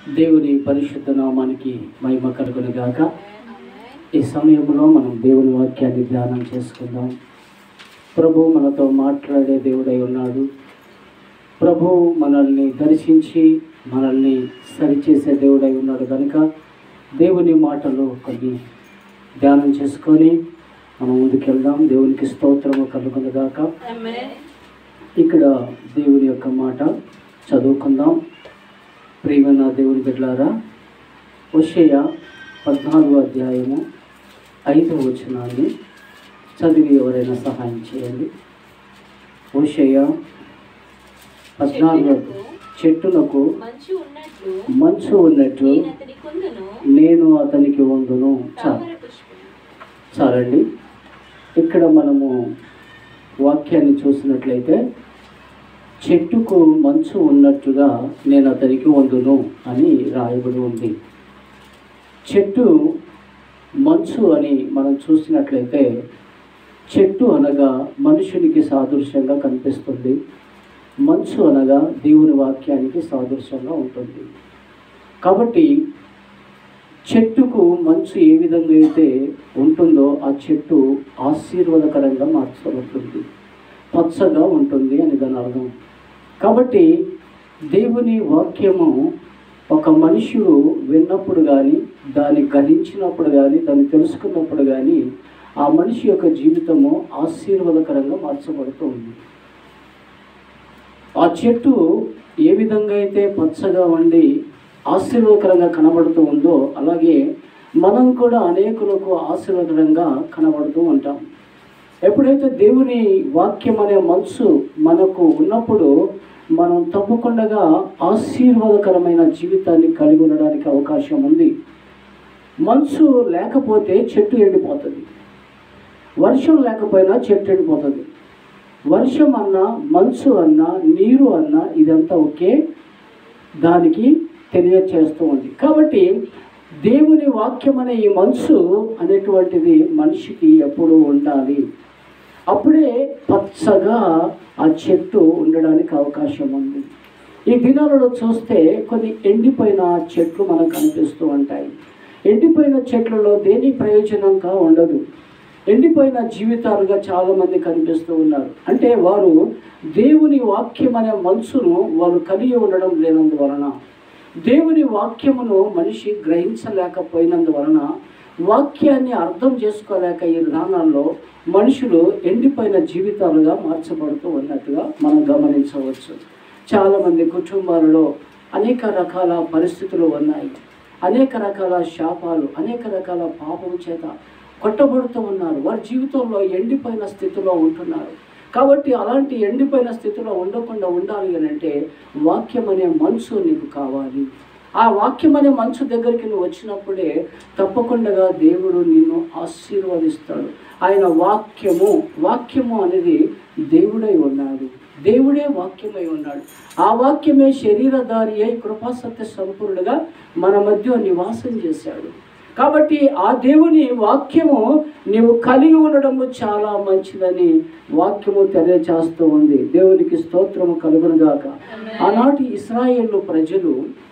దేవుని పరిశుద్ధ నామానికి మహిమ కలుగును గాక ఈ సమయంలో మనం దేవుని వాక్యాన్ని ధ్యానం చేసుకుందాం ప్రభు మనతో మాట్లాడే దేవుడై ఉన్నాడు ప్రభు మనల్ని దర్శించి మనల్ని సరిచేసే దేవుడై ఉన్నాడు కనుక దేవుని మాటలు కొన్ని ధ్యానం చేసుకొని మనం ముందుకెళ్దాం దేవునికి స్తోత్రము కలుగునుగాక ఇక్కడ దేవుని యొక్క మాట చదువుకుందాం ప్రియమైన దేవుని బిడ్డలారా ఉషయ పద్నాలుగో అధ్యాయము ఐదవ వచనాన్ని చదివి ఎవరైనా సహాయం చేయండి ఉషయ పద్నాలుగో చెట్టులకు మంచు ఉన్నట్లు మంచు ఉన్నట్లు నేను అతని కుందును నేను అతనికి వందును చాలు తామర పుష్పం చాలండి ఇక్కడ మనము వాక్యాన్ని చూసినట్లయితే చెట్టుకు మంచు ఉన్నట్టుగా నేను అతనికి వందును అని రాయబడి ఉంది చెట్టు మంచు అని మనం చూసినట్లయితే చెట్టు అనగా మనుషునికి సాదృశ్యంగా కనిపిస్తుంది మంచు అనగా దేవుని వాక్యానికి సాదృశ్యంగా ఉంటుంది కాబట్టి చెట్టుకు మంచు ఏ విధంగా అయితే ఉంటుందో ఆ చెట్టు ఆశీర్వాదకరంగా మార్చబడుతుంది పచ్చగా ఉంటుంది అని దాని అర్థం కాబట్టి దేవుని వాక్యము ఒక మనుషుడు విన్నప్పుడు కానీ దాన్ని గ్రహించినప్పుడు కానీ దాన్ని తెలుసుకున్నప్పుడు కానీ ఆ మనిషి యొక్క జీవితము ఆశీర్వాదకరంగా మార్చబడుతుంది ఆ చెట్టు ఏ విధంగా అయితే పచ్చగా ఉండి ఆశీర్వాదకరంగా కనబడుతూ ఉందో అలాగే మనం కూడా అనేకులకు ఆశీర్వాదకరంగా కనబడుతూ ఉంటాం ఎప్పుడైతే దేవుని వాక్యం అనే మనసు మనకు ఉన్నప్పుడు మనం తప్పకుండా ఆశీర్వాదకరమైన జీవితాన్ని కలిగి ఉండడానికి అవకాశం ఉంది మనసు లేకపోతే చెట్టు ఎండిపోతుంది వర్షం లేకపోయినా చెట్టు ఎండిపోతుంది వర్షం అన్నా మంచు అన్నా నీరు అన్నా ఇదంతా ఒకే దానికి తెలియచేస్తూ ఉంది కాబట్టి దేవుని వాక్యం అనే ఈ మనసు అనేటువంటిది మనిషికి ఎప్పుడూ ఉండాలి అప్పుడే పచ్చగా ఆ చెట్టు ఉండడానికి అవకాశం ఉంది ఈ దినాలలో చూస్తే కొన్ని ఎండిపోయిన చెట్లు మనకు కనిపిస్తూ ఉంటాయి ఎండిపోయిన చెట్లలో దేని ప్రయోజనంగా ఉండదు ఎండిపోయిన జీవితాలుగా చాలామంది కనిపిస్తూ ఉన్నారు అంటే వారు దేవుని వాక్యం అనే మనసును వారు కలిగి ఉండడం లేనందువలన దేవుని వాక్యమును మనిషి గ్రహించలేకపోయినందువలన వాక్యాన్ని అర్థం చేసుకోలేక ఈ విధానాల్లో మనుషులు ఎండిపోయిన జీవితాలుగా మార్చబడుతూ ఉన్నట్టుగా మనం గమనించవచ్చు చాలామంది కుటుంబాలలో అనేక రకాల పరిస్థితులు ఉన్నాయి అనేక రకాల శాపాలు అనేక రకాల పాపం చేత కొట్టబడుతూ ఉన్నారు వారి జీవితంలో ఎండిపోయిన స్థితిలో ఉంటున్నారు కాబట్టి అలాంటి ఎండిపోయిన స్థితిలో ఉండకుండా ఉండాలి అని అంటే వాక్యం అనే మనసు నీకు కావాలి ఆ వాక్యం అనే మనసు దగ్గరికి నువ్వు వచ్చినప్పుడే తప్పకుండా దేవుడు నిన్ను ఆశీర్వదిస్తాడు ఆయన వాక్యము వాక్యము అనేది దేవుడై ఉన్నాడు దేవుడే వాక్యమై ఉన్నాడు ఆ వాక్యమే శరీరధారి అయి కృపాసత్య సంపూర్ణుడుగా మన మధ్య నివాసం చేశాడు కాబట్టి ఆ దేవుని వాక్యము నీవు కలిగి ఉండడము చాలా మంచిదని వాక్యము తెలియచేస్తూ ఉంది దేవునికి స్తోత్రము కలుగునుగాక ఆనాటి ఇస్రాయేల్ ప్రజలు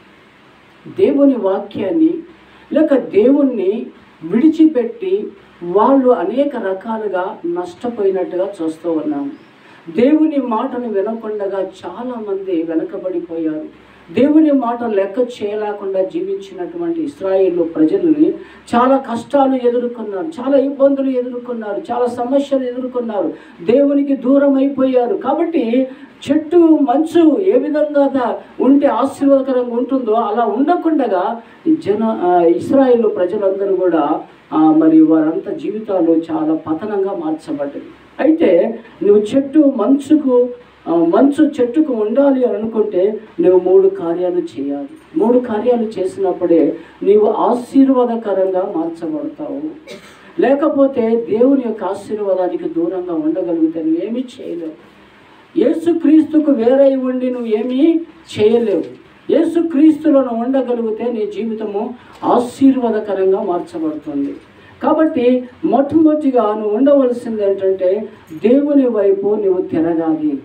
దేవుని వాక్యాన్ని లేక దేవుణ్ణి విడిచిపెట్టి వాళ్ళు అనేక రకాలుగా నష్టపోయినట్టుగా చూస్తూ ఉన్నాము దేవుని మాటను వినకుండగా చాలామంది వెనకబడిపోయారు దేవుని మాట లెక్క చేయలేకుండా జీవించినటువంటి ఇస్రాయేల్ ప్రజలని చాలా కష్టాలు ఎదుర్కొన్నారు చాలా ఇబ్బందులు ఎదుర్కొన్నారు చాలా సమస్యలు ఎదుర్కొన్నారు దేవునికి దూరం అయిపోయారు కాబట్టి చెట్టు మంచు ఏ విధంగా దా- ఉంటే ఆశీర్వాదకరంగా ఉంటుందో అలా ఉండకుండగా ఈ జన ఆ, ఇస్రాయేల్ ప్రజలందరూ కూడా ఆ, మరి వారంతా జీవితాలు చాలా పతనంగా మార్చబడ్డాయి అయితే నువ్వు చెట్టు మంచుకు ఆ, మంచు చెట్టుకు ఉండాలి అని అనుకుంటే నువ్వు మూడు కార్యాలు చేయాలి మూడు కార్యాలు చేసినప్పుడే నీవు ఆశీర్వాదకరంగా మార్చబడతావు లేకపోతే దేవుని యొక్క ఆశీర్వాదానికి దూరంగా ఉండగలిగితే నువ్వేమీ చేయలేవు యేసుక్రీస్తుకు వేరై ఉండి నువ్వు ఏమీ చేయలేవు యేసుక్రీస్తులో నువ్వు ఉండగలిగితే నీ జీవితము ఆశీర్వాదకరంగా మార్చబడుతుంది కాబట్టి మొట్టమొదటిగా నువ్వు ఉండవలసింది ఏంటంటే దేవుని వైపు నువ్వు తిరగాలి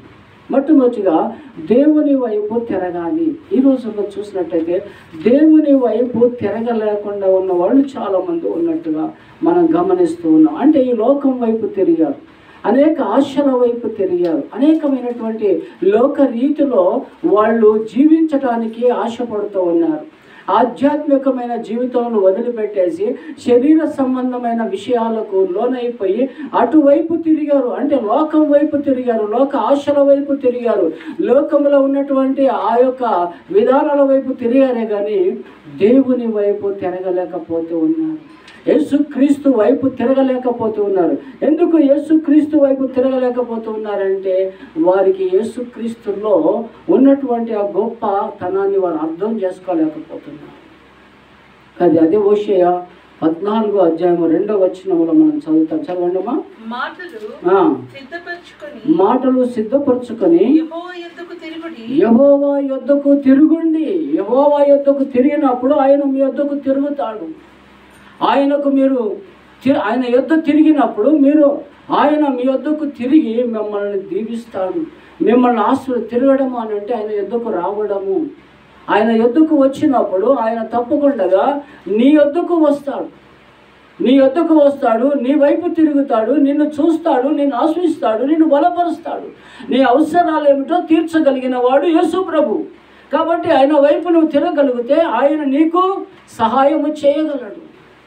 మొట్టమొదటిగా దేవుని వైపు తిరగాలి ఈ రోజుల్లో చూసినట్టయితే దేవుని వైపు తిరగలేకుండా ఉన్న వాళ్ళు చాలామంది ఉన్నట్టుగా మనం గమనిస్తూ ఉన్నాం అంటే ఈ లోకం వైపు తిరిగారు అనేక ఆశల వైపు తిరిగారు అనేకమైనటువంటి లోక రీతిలో వాళ్ళు జీవించడానికి ఆశపడుతూ ఉన్నారు ఆధ్యాత్మికమైన జీవితాలను వదిలిపెట్టేసి శరీర సంబంధమైన విషయాలకు లోనైపోయి అటువైపు తిరిగారు అంటే లోకం వైపు తిరిగారు లోక ఆశల వైపు తిరిగారు లోకంలో ఉన్నటువంటి ఆ యొక్క విధానాల వైపు తిరిగారే కానీ దేవుని వైపు తిరగలేకపోతూ ఉన్నారు యేసుక్రీస్తు వైపు తిరగలేకపోతూ ఉన్నారు ఎందుకు యేసుక్రీస్తు వైపు తిరగలేకపోతూ ఉన్నారంటే వారికి యేసుక్రీస్తులో ఉన్నటువంటి ఆ గొప్ప తనాన్ని వారు అర్థం చేసుకోలేకపోతున్నారు అది అదే ఓషయ పద్నాలుగో అధ్యాయం రెండో వచనంలో మనం చదువుతాం చదవండిమా మాటలు ఆ, సిద్ధపరచుకొని మాటలు సిద్ధపరచుకొని యెహోవా యొద్దకు తిరుగుడి యహోవా యొద్దకు తిరుగుండి యహోవా యొద్దకు తిరిగినప్పుడు ఆయన మీ యొద్దకు తిరుగుతాడు ఆయనకు మీరు తి- ఆయన యొద్ద తిరిగినప్పుడు మీరు ఆయన మీ యొద్దకు తిరిగి మిమ్మల్ని దీవిస్తాడు మిమ్మల్ని ఆశ్ర తిరగడము అని అంటే ఆయన యొద్దకు రావడము ఆయన యొద్దకు వచ్చినప్పుడు ఆయన తప్పకుండా నీ యొద్దకు వస్తాడు నీ యొద్దకు వస్తాడు నీ వైపు తిరుగుతాడు నిన్ను చూస్తాడు నిన్ను ఆశ్రయిస్తాడు నిన్ను బలపరుస్తాడు నీ అవసరాలు ఏమిటో తీర్చగలిగిన వాడు యేసు ప్రభు కాబట్టి ఆయన వైపు నువ్వు తిరగలిగితే ఆయన నీకు సహాయము చేయగలడు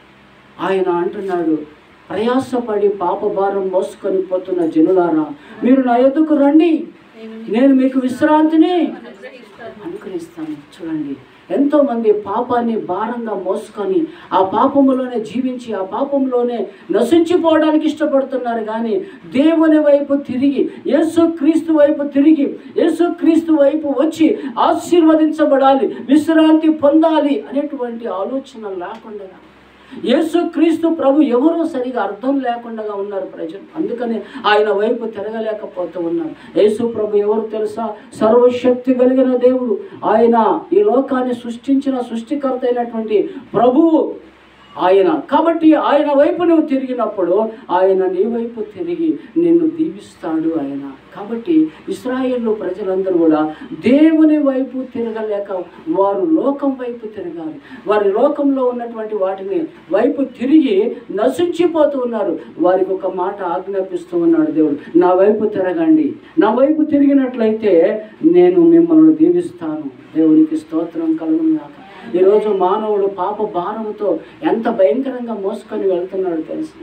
ఆయన అంటున్నాడు ప్రయాసపడి పాప భారం మోసుకొని పోతున్న జనులారా మీరు నా యొద్దకు రండి నేను మీకు విశ్రాంతిని అనుగ్రహిస్తాను చూడండి ఎంతో మంది పాపాన్ని భారంగా మోసుకొని ఆ పాపములోనే జీవించి ఆ పాపంలోనే నశించిపోవడానికి ఇష్టపడుతున్నారు కానీ దేవుని వైపు తిరిగి యేసు క్రీస్తు వైపు తిరిగి యేసు క్రీస్తు వైపు వచ్చి ఆశీర్వదించబడాలి విశ్రాంతి పొందాలి అనేటువంటి ఆలోచన లేకుండా యేసు క్రీస్తు ప్రభు ఎవరో సరిగా అర్థం లేకుండా ఉన్నారు ప్రజలు అందుకని ఆయన వైపు తిరగలేకపోతూ ఉన్నారు యేసు ప్రభు ఎవరు తెలుసా సర్వశక్తి కలిగిన దేవుడు ఆయన ఈ లోకాన్ని సృష్టించిన సృష్టికర్త అయినటువంటి ప్రభువు ఆయన కాబట్టి ఆయన వైపు నువ్వు తిరిగినప్పుడు ఆయన నీ వైపు తిరిగి నిన్ను దీవిస్తాడు ఆయన కాబట్టి ఇస్రాయేల్ ప్రజలందరూ కూడా దేవుని వైపు తిరగలేక వారు లోకం వైపు తిరగాలి వారి లోకంలో ఉన్నటువంటి వాటిని వైపు తిరిగి నశించిపోతూ ఉన్నారు వారికి ఒక మాట ఆజ్ఞాపిస్తూ ఉన్నాడు దేవుడు నా వైపు తిరగండి నా వైపు తిరిగినట్లయితే నేను మిమ్మల్ని దీవిస్తాను దేవునికి స్తోత్రం కలుగును ఈరోజు మానవుడు పాప భారంతో ఎంత భయంకరంగా మోసుకొని వెళ్తున్నాడు తెలుసు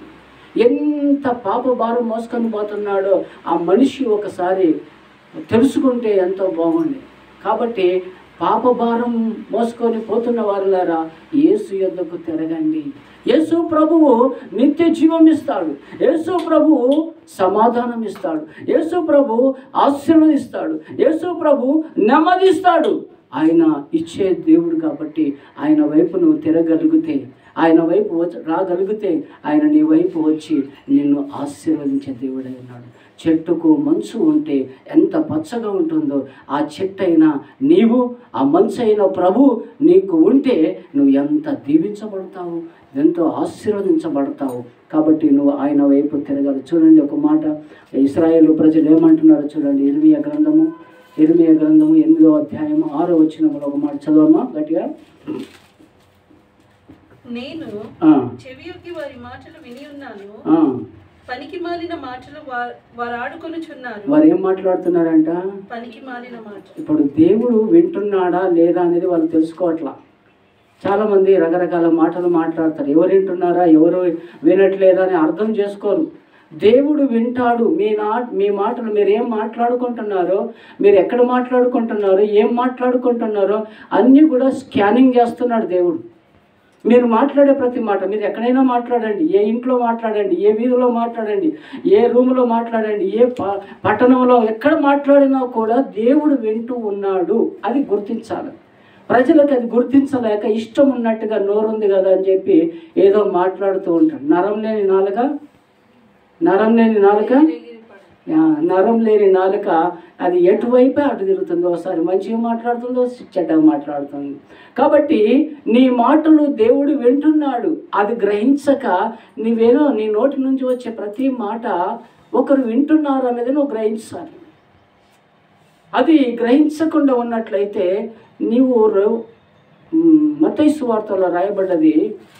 ఎంత పాప భారం మోసుకొని పోతున్నాడో ఆ మనిషి ఒకసారి తెలుసుకుంటే ఎంతో బాగుంది కాబట్టి పాప భారం మోసుకొని పోతున్న వారులారా యేసు యొద్దకు తిరగండి యేసు ప్రభువు నిత్య జీవం ఇస్తాడు యేసు ప్రభువు సమాధానం ఇస్తాడు యేసు ప్రభు ఆశీర్వదిస్తాడు యేసు ప్రభు నెమ్మదిస్తాడు ఆయన ఇచ్చే దేవుడు కాబట్టి ఆయన వైపు నువ్వు తిరగలిగితే ఆయన వైపు వచ్చి రాగలిగితే ఆయన నీ వైపు వచ్చి నిన్ను ఆశీర్వదించే దేవుడై ఉన్నాడు చెట్టుకు మంచు ఉంటే ఎంత పచ్చగా ఉంటుందో ఆ చెట్టు అయినా నీవు ఆ మంచు అయిన ప్రభు నీకు ఉంటే నువ్వు ఎంత దీవించబడతావు ఎంతో ఆశీర్వదించబడతావు కాబట్టి నువ్వు ఆయన వైపు తిరగాలి చూడండి ఒక మాట ఇస్రాయేల్ ప్రజలు ఏమంటున్నారో చూడండి ఇర్మియా గ్రంథము ఇర్మియా గ్రంథము ఎనిమిదో అధ్యాయము ఆరో వచ్చినములో ఒక మాట చదవమా గట్టిగా నేను ఆ, చెవియొగ్గి వారి మాటలు విని ఉన్నాను ఆ. పనికి మాలిన మాటలు వా- వారు ఆడుకొనుచున్నారు వారు ఏం మాట్లాడుతున్నారంట పనికి మాలిన మాటలు ఇప్పుడు దేవుడు వింటున్నాడా లేదా అనేది వాళ్ళు తెలుసుకోవట్లా చాలామంది రకరకాల మాటలు మాట్లాడతారు ఎవరు వింటున్నారా ఎవరు వినట్లేదా అని అర్థం చేసుకోరు దేవుడు వింటాడు మీ నా మీ మాటలు మీరు ఏం మాట్లాడుకుంటున్నారో మీరు ఎక్కడ మాట్లాడుకుంటున్నారో ఏం మాట్లాడుకుంటున్నారో అన్నీ కూడా స్కానింగ్ చేస్తున్నాడు దేవుడు మీరు మాట్లాడే ప్రతి మాట మీరు ఎక్కడైనా మాట్లాడండి ఏ ఇంట్లో మాట్లాడండి ఏ వీధిలో మాట్లాడండి ఏ రూమ్లో మాట్లాడండి ఏ ప పట్టణంలో ఎక్కడ మాట్లాడినా కూడా దేవుడు వింటూ ఉన్నాడు అది గుర్తించాలి ప్రజలకు అది గుర్తించలేక ఇష్టం ఉన్నట్టుగా నోరుంది కదా అని చెప్పి ఏదో మాట్లాడుతూ ఉంటాడు నరం లేని నాలుక నరం లేని నాలుక ఆ, నరం లేని నాలుక అది ఎటువైపే అటు తిరుగుతుంది ఒకసారి మంచిగా మాట్లాడుతుందో చెడ్డగా మాట్లాడుతుంది కాబట్టి నీ మాటలు దేవుడు వింటున్నాడు అది గ్రహించక నీవేనో నీ నోటి నుంచి వచ్చే ప్రతి మాట ఒకరు వింటున్నారు అనేది నువ్వు గ్రహించాలి అది గ్రహించకుండా ఉన్నట్లయితే నీవు మతైసు వార్తలో రాయబడ్డది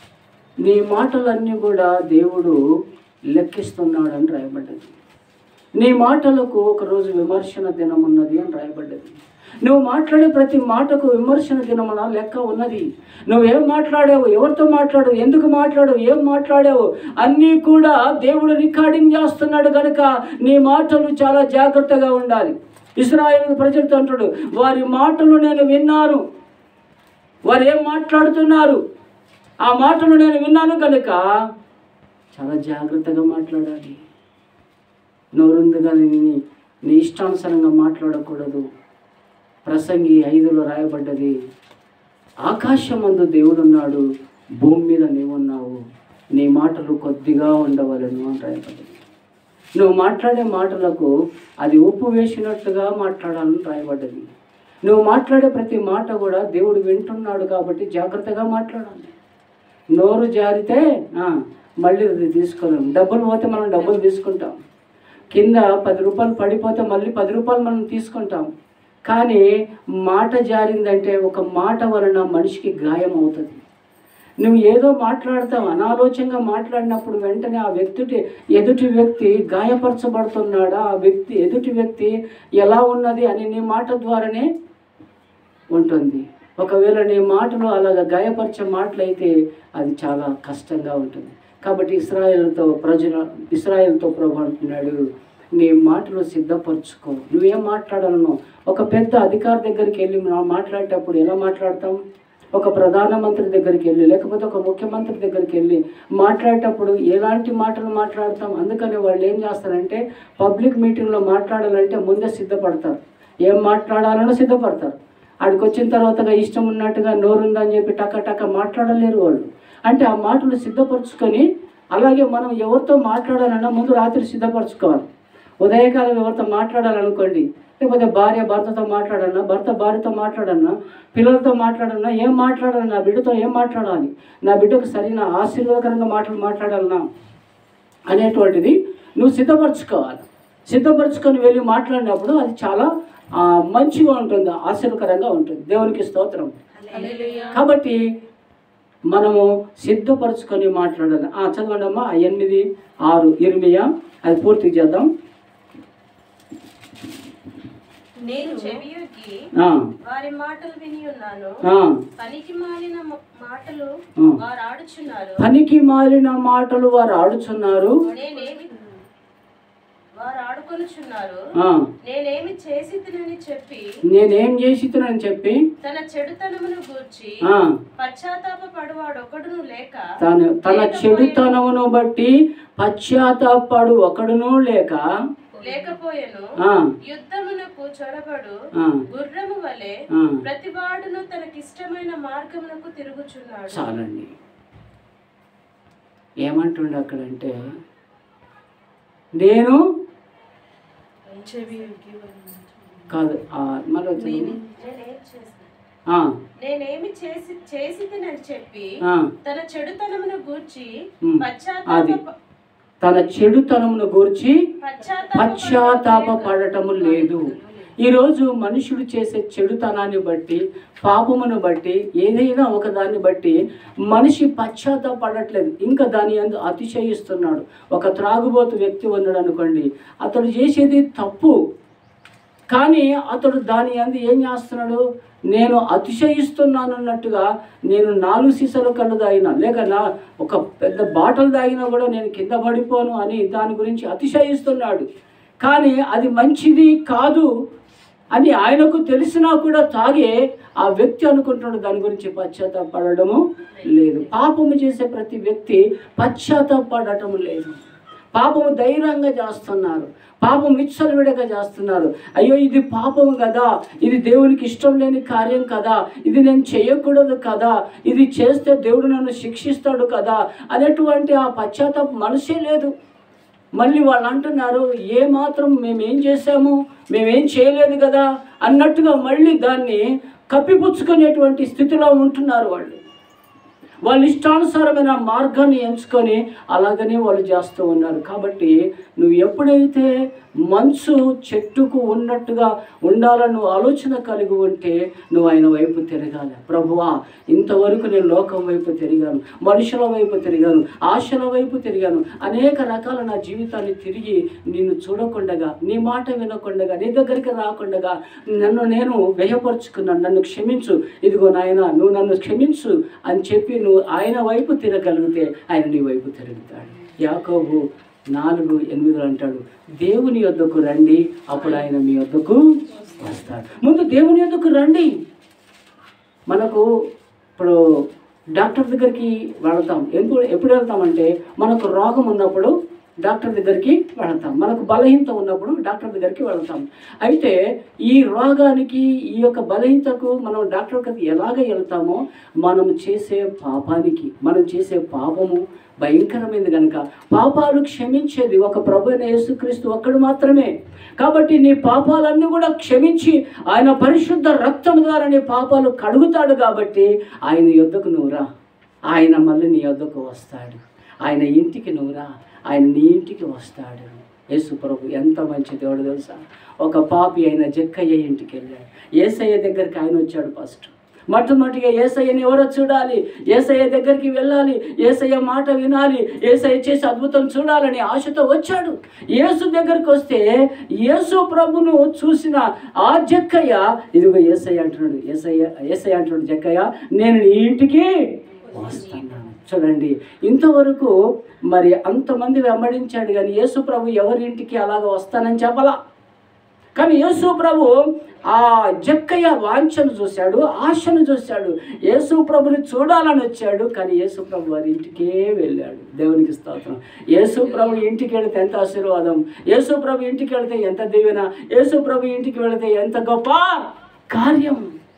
నీ మాటలన్నీ కూడా దేవుడు లెక్కిస్తున్నాడని రాయబడ్డది నీ మాటలకు ఒకరోజు విమర్శన దినం ఉన్నది అని రాయబడ్డది నువ్వు మాట్లాడే ప్రతి మాటకు విమర్శన దినమున లెక్క ఉన్నది నువ్వేం మాట్లాడావు ఎవరితో మాట్లాడావు ఎందుకు మాట్లాడావు ఏం మాట్లాడావు అన్నీ కూడా దేవుడు రికార్డింగ్ చేస్తున్నాడు కనుక నీ మాటలు చాలా జాగ్రత్తగా ఉండాలి ఇస్రాయేల్ ప్రజలతో అంటాడు వారి మాటలు నేను విన్నాను వారు ఏం మాట్లాడుతున్నారు ఆ మాటలు నేను విన్నాను కనుక చాలా జాగ్రత్తగా మాట్లాడాలి నోరుందిగా నీ నీ ఇష్టానుసారంగా మాట్లాడకూడదు ప్రసంగి ఐదులో రాయబడ్డది ఆకాశమందు దేవుడున్నాడు భూమి మీద నీవున్నావు నీ మాటలు కొద్దిగా ఉండవలను అని రాయబడ్డది నువ్వు మాట్లాడే మాటలకు అది ఉప్పు వేసినట్టుగా మాట్లాడాలని రాయబడ్డది నువ్వు మాట్లాడే ప్రతి మాట కూడా దేవుడు వింటున్నాడు కాబట్టి జాగ్రత్తగా మాట్లాడాలి నోరు జారితే ఆ, మళ్ళీ అది తీసుకోలేము డబ్బులు పోతే మనం డబ్బులు తీసుకుంటాం కింద పది రూపాయలు పడిపోతే మళ్ళీ పది రూపాయలు మనం తీసుకుంటాం కానీ మాట జారిందంటే ఒక మాట వలన మనిషికి గాయం అవుతుంది నువ్వు ఏదో మాట్లాడతావు అనాలోచనగా మాట్లాడినప్పుడు వెంటనే ఆ వ్యక్తి ఎదుటి వ్యక్తి గాయపరచబడుతున్నాడా ఆ వ్యక్తి ఎదుటి వ్యక్తి ఎలా ఉన్నది అని నీ మాట ద్వారానే ఉంటుంది ఒకవేళ నీ మాటలు అలాగ గాయపరిచే మాటలైతే అది చాలా కష్టంగా ఉంటుంది కాబట్టి ఇస్రాయేల్తో ప్రజల ఇస్రాయేల్తో ప్రభు అంటున్నాడు నీ మాటలు సిద్ధపరచుకో నువ్వేం మాట్లాడాలను ఒక పెద్ద అధికారి దగ్గరికి వెళ్ళి మనం మాట్లాడేటప్పుడు ఎలా మాట్లాడతాం ఒక ప్రధానమంత్రి దగ్గరికి వెళ్ళి లేకపోతే ఒక ముఖ్యమంత్రి దగ్గరికి వెళ్ళి మాట్లాడేటప్పుడు ఎలాంటి మాటలు మాట్లాడతాం అందుకని వాళ్ళు ఏం చేస్తారంటే పబ్లిక్ మీటింగ్లో మాట్లాడాలంటే ముందే సిద్ధపడతారు ఏం మాట్లాడాలనో సిద్ధపడతారు ఆడికి వచ్చిన తర్వాత ఇష్టం ఉన్నట్టుగా నోరుందని చెప్పి టక టక మాట్లాడలేరు వాళ్ళు అంటే ఆ మాటలు సిద్ధపరచుకొని అలాగే మనం ఎవరితో మాట్లాడాలన్నా ముందు రాత్రి సిద్ధపరచుకోవాలి ఉదయకాలం ఎవరితో మాట్లాడాలనుకోండి లేకపోతే భార్య భర్తతో మాట్లాడన్నా భర్త భార్యతో మాట్లాడన్నా పిల్లలతో మాట్లాడన్నా ఏం మాట్లాడాలి నా బిడ్డతో ఏం మాట్లాడాలి నా బిడ్డకు సరైన ఆశీర్వాదకరంగా మాటలు మాట్లాడాలన్నా అనేటువంటిది నువ్వు సిద్ధపరచుకోవాలి సిద్ధపరచుకొని వెళ్ళి మాట్లాడినప్పుడు అది చాలా ఆ, మంచిగా ఉంటుంది ఆశీర్వకరంగా ఉంటుంది దేవునికి స్తోత్రం కాబట్టి మనము సిద్ధపరచుకొని మాట్లాడాలి ఆ, చదవండి అమ్మా ఆ ఎనిమిది ఆరు ఇరిమియా అది పూర్తి చేద్దాం నేను చెవియొగ్గి ఆ, వారి మాటలు విని ఉన్నాను ఆ, పనికి మాలిన మ- మాటలు ఆ. వారు ఆడుచున్నారు పనికి మాలిన మాటలు వారు ఆడుచున్నారు నేనేమి వారు ఆడుకొనుచున్నారు ఆ, నేనేమి చేసి తినని చెప్పి నేనేం చేసితునని చెప్పి తన చెడుతనమును గూర్చి ఆ, పశ్చాత్తాప పడువాడు ఒకడును లేక తన తన చెడుతనమును బట్టి పశ్చాత్తాపడు ఒకడునూ లేక లేకపోయెను ఆ, యుద్ధమునకు చొరబడు ఆ, గుర్రము వలె ఆ. ప్రతివాడును తనకిష్టమైన మార్గమునకు తిరుగుచున్నాడు చాలండి ఏమంటుండే అక్కడంటే నేను కాదు ఆ, మళ్ళీ వచ్చింది. నేనేం చేసిన ఆ, నేనేమి చేసి చేసి తినని చెప్పి ఆ, తన చెడుతనమును గూర్చి ఉమ్. పశ్చాత్తాప అది. తన చెడుతనమును గూర్చి పశ్చాత్తాప పశ్చాత్తాప పడటము లేదు ఈరోజు మనుషుడు చేసే చెడుతనాన్ని బట్టి పాపమును బట్టి ఏదైనా ఒక దాన్ని బట్టి మనిషి పశ్చాత్తాపడట్లేదు ఇంకా దాని అందు అతిశయిస్తున్నాడు ఒక త్రాగుబోతు వ్యక్తి ఉన్నాడు అనుకోండి అతడు చేసేది తప్పు కానీ అతడు దాని అందు ఏం చేస్తున్నాడు నేను అతిశయిస్తున్నాను అన్నట్టుగా నేను నాలుగు సీసాలు కళ్ళు తాగినా లేక నా ఒక పెద్ద బాటలు తాగినా కూడా నేను కింద పడిపోను అని దాని గురించి అతిశయిస్తున్నాడు కానీ అది మంచిది కాదు అని ఆయనకు తెలిసినా కూడా తాగే ఆ వ్యక్తి అనుకుంటున్నాడు దాని గురించి పశ్చాత్తాపడము లేదు పాపము చేసే ప్రతి వ్యక్తి పశ్చాత్తాపడటం లేదు పాపము ధైర్యంగా చేస్తున్నారు పాపం విచ్చలవిడగా చేస్తున్నారు అయ్యో ఇది పాపము కదా ఇది దేవునికి ఇష్టం లేని కార్యం కదా ఇది నేను చేయకూడదు కదా ఇది చేస్తే దేవుడు నన్ను శిక్షిస్తాడు కదా అనేటువంటి ఆ పశ్చాత్తాప మనసే లేదు మళ్ళీ వాళ్ళు అంటున్నారు ఏ మాత్రం మేమేం చేశాము మేమేం చేయలేదు కదా అన్నట్టుగా మళ్ళీ దాన్ని కప్పిపుచ్చుకునేటువంటి స్థితిలో ఉంటున్నారు వాళ్ళు వాళ్ళ ఇష్టానుసారమైన మార్గాన్ని ఎంచుకొని అలాగనే వాళ్ళు చేస్తూ ఉన్నారు కాబట్టి నువ్వు ఎప్పుడైతే మంచు చెట్టుకు ఉన్నట్టుగా ఉండాలని నువ్వు ఆలోచన కలిగి ఉంటే నువ్వు ఆయన వైపు తిరగాలి ప్రభువా ఇంతవరకు నేను లోకం వైపు తిరిగాను మనుషుల వైపు తిరిగాను ఆశల వైపు తిరిగాను అనేక రకాల నా జీవితాన్ని తిరిగి నిన్ను చూడకుండగా నీ మాట వినకుండగా నీ దగ్గరికి రాకుండగా నన్ను నేను వ్యయపరుచుకున్నాను నన్ను క్షమించు ఇదిగో నాయన నువ్వు నన్ను క్షమించు అని చెప్పి నువ్వు ఆయన వైపు తిరగలిగితే ఆయన నీ వైపు తిరుగుతాడు యాకోబు నాలుగు ఎనిమిదిలో అంటాడు దేవుని యొద్దకు రండి అప్పుడు ఆయన మీ యొద్దకు వస్తాడు ముందు దేవుని యొద్దకు రండి మనకు ఇప్పుడు డాక్టర్ దగ్గరికి వెళతాం ఎందుకు ఎప్పుడు వెళ్తామంటే మనకు రోగం ఉన్నప్పుడు డాక్టర్ దగ్గరికి వెళతాం మనకు బలహీనత ఉన్నప్పుడు డాక్టర్ దగ్గరికి వెళతాం అయితే ఈ రోగానికి ఈ యొక్క బలహీనతకు మనం డాక్టర్ దగ్గరికి ఎలాగ వెళ్తామో మనం చేసే పాపానికి మనం చేసే పాపము భయంకరమైనది కనుక పాపాలు క్షమించేది ఒక ప్రభు అయిన యేసుక్రీస్తు ఒక్కడు మాత్రమే కాబట్టి నీ పాపాలన్నీ కూడా క్షమించి ఆయన పరిశుద్ధ రక్తం ద్వారా నీ పాపాలు కడుగుతాడు కాబట్టి ఆయన యొద్దకు నువ్వురా ఆయన మళ్ళీ నీ యొద్దకు వస్తాడు ఆయన ఇంటికి నువ్వురా ఆయన నీ ఇంటికి వస్తాడు యేసు ప్రభు ఎంత మంచి దేవుడు తెలుసా ఒక పాపి అయిన జక్కయ్య ఇంటికి వెళ్ళాడు ఏసయ్య దగ్గరికి ఆయన వచ్చాడు ఫస్ట్ మొట్టమొదటిగా ఏసయ్యని ఎవరో చూడాలి ఏసయ్య దగ్గరికి వెళ్ళాలి ఏసయ్య మాట వినాలి ఏసయ్య చేసే అద్భుతం చూడాలని ఆశతో వచ్చాడు యేసు దగ్గరికి వస్తే యేసు ప్రభును చూసిన ఆ జక్కయ్య ఇదిగో ఏసయ్య అంటున్నాడు ఏసయ్య ఏసయ్య అంటున్నాడు జక్కయ్య నేను నీ ఇంటికి వస్తున్నాను చూడండి ఇంతవరకు మరి అంతమంది వెంబడించాడు కానీ యేసు ప్రభు ఎవరింటికి అలాగ వస్తానని చెప్పలా కానీ యేసు ప్రభు ఆ జక్కయ్య వాంఛను చూశాడు ఆశను చూశాడు యేసు ప్రభుని చూడాలని వచ్చాడు కానీ యేసు ప్రభు వారి ఇంటికే వెళ్ళాడు దేవునికి స్తోత్రం యేసు ప్రభు ఇంటికి వెళితే ఎంత ఆశీర్వాదం యేసు ప్రభు ఇంటికి వెళితే ఎంత దీవెన యేసు ప్రభు ఇంటికి వెళితే ఎంత గొప్ప కార్యం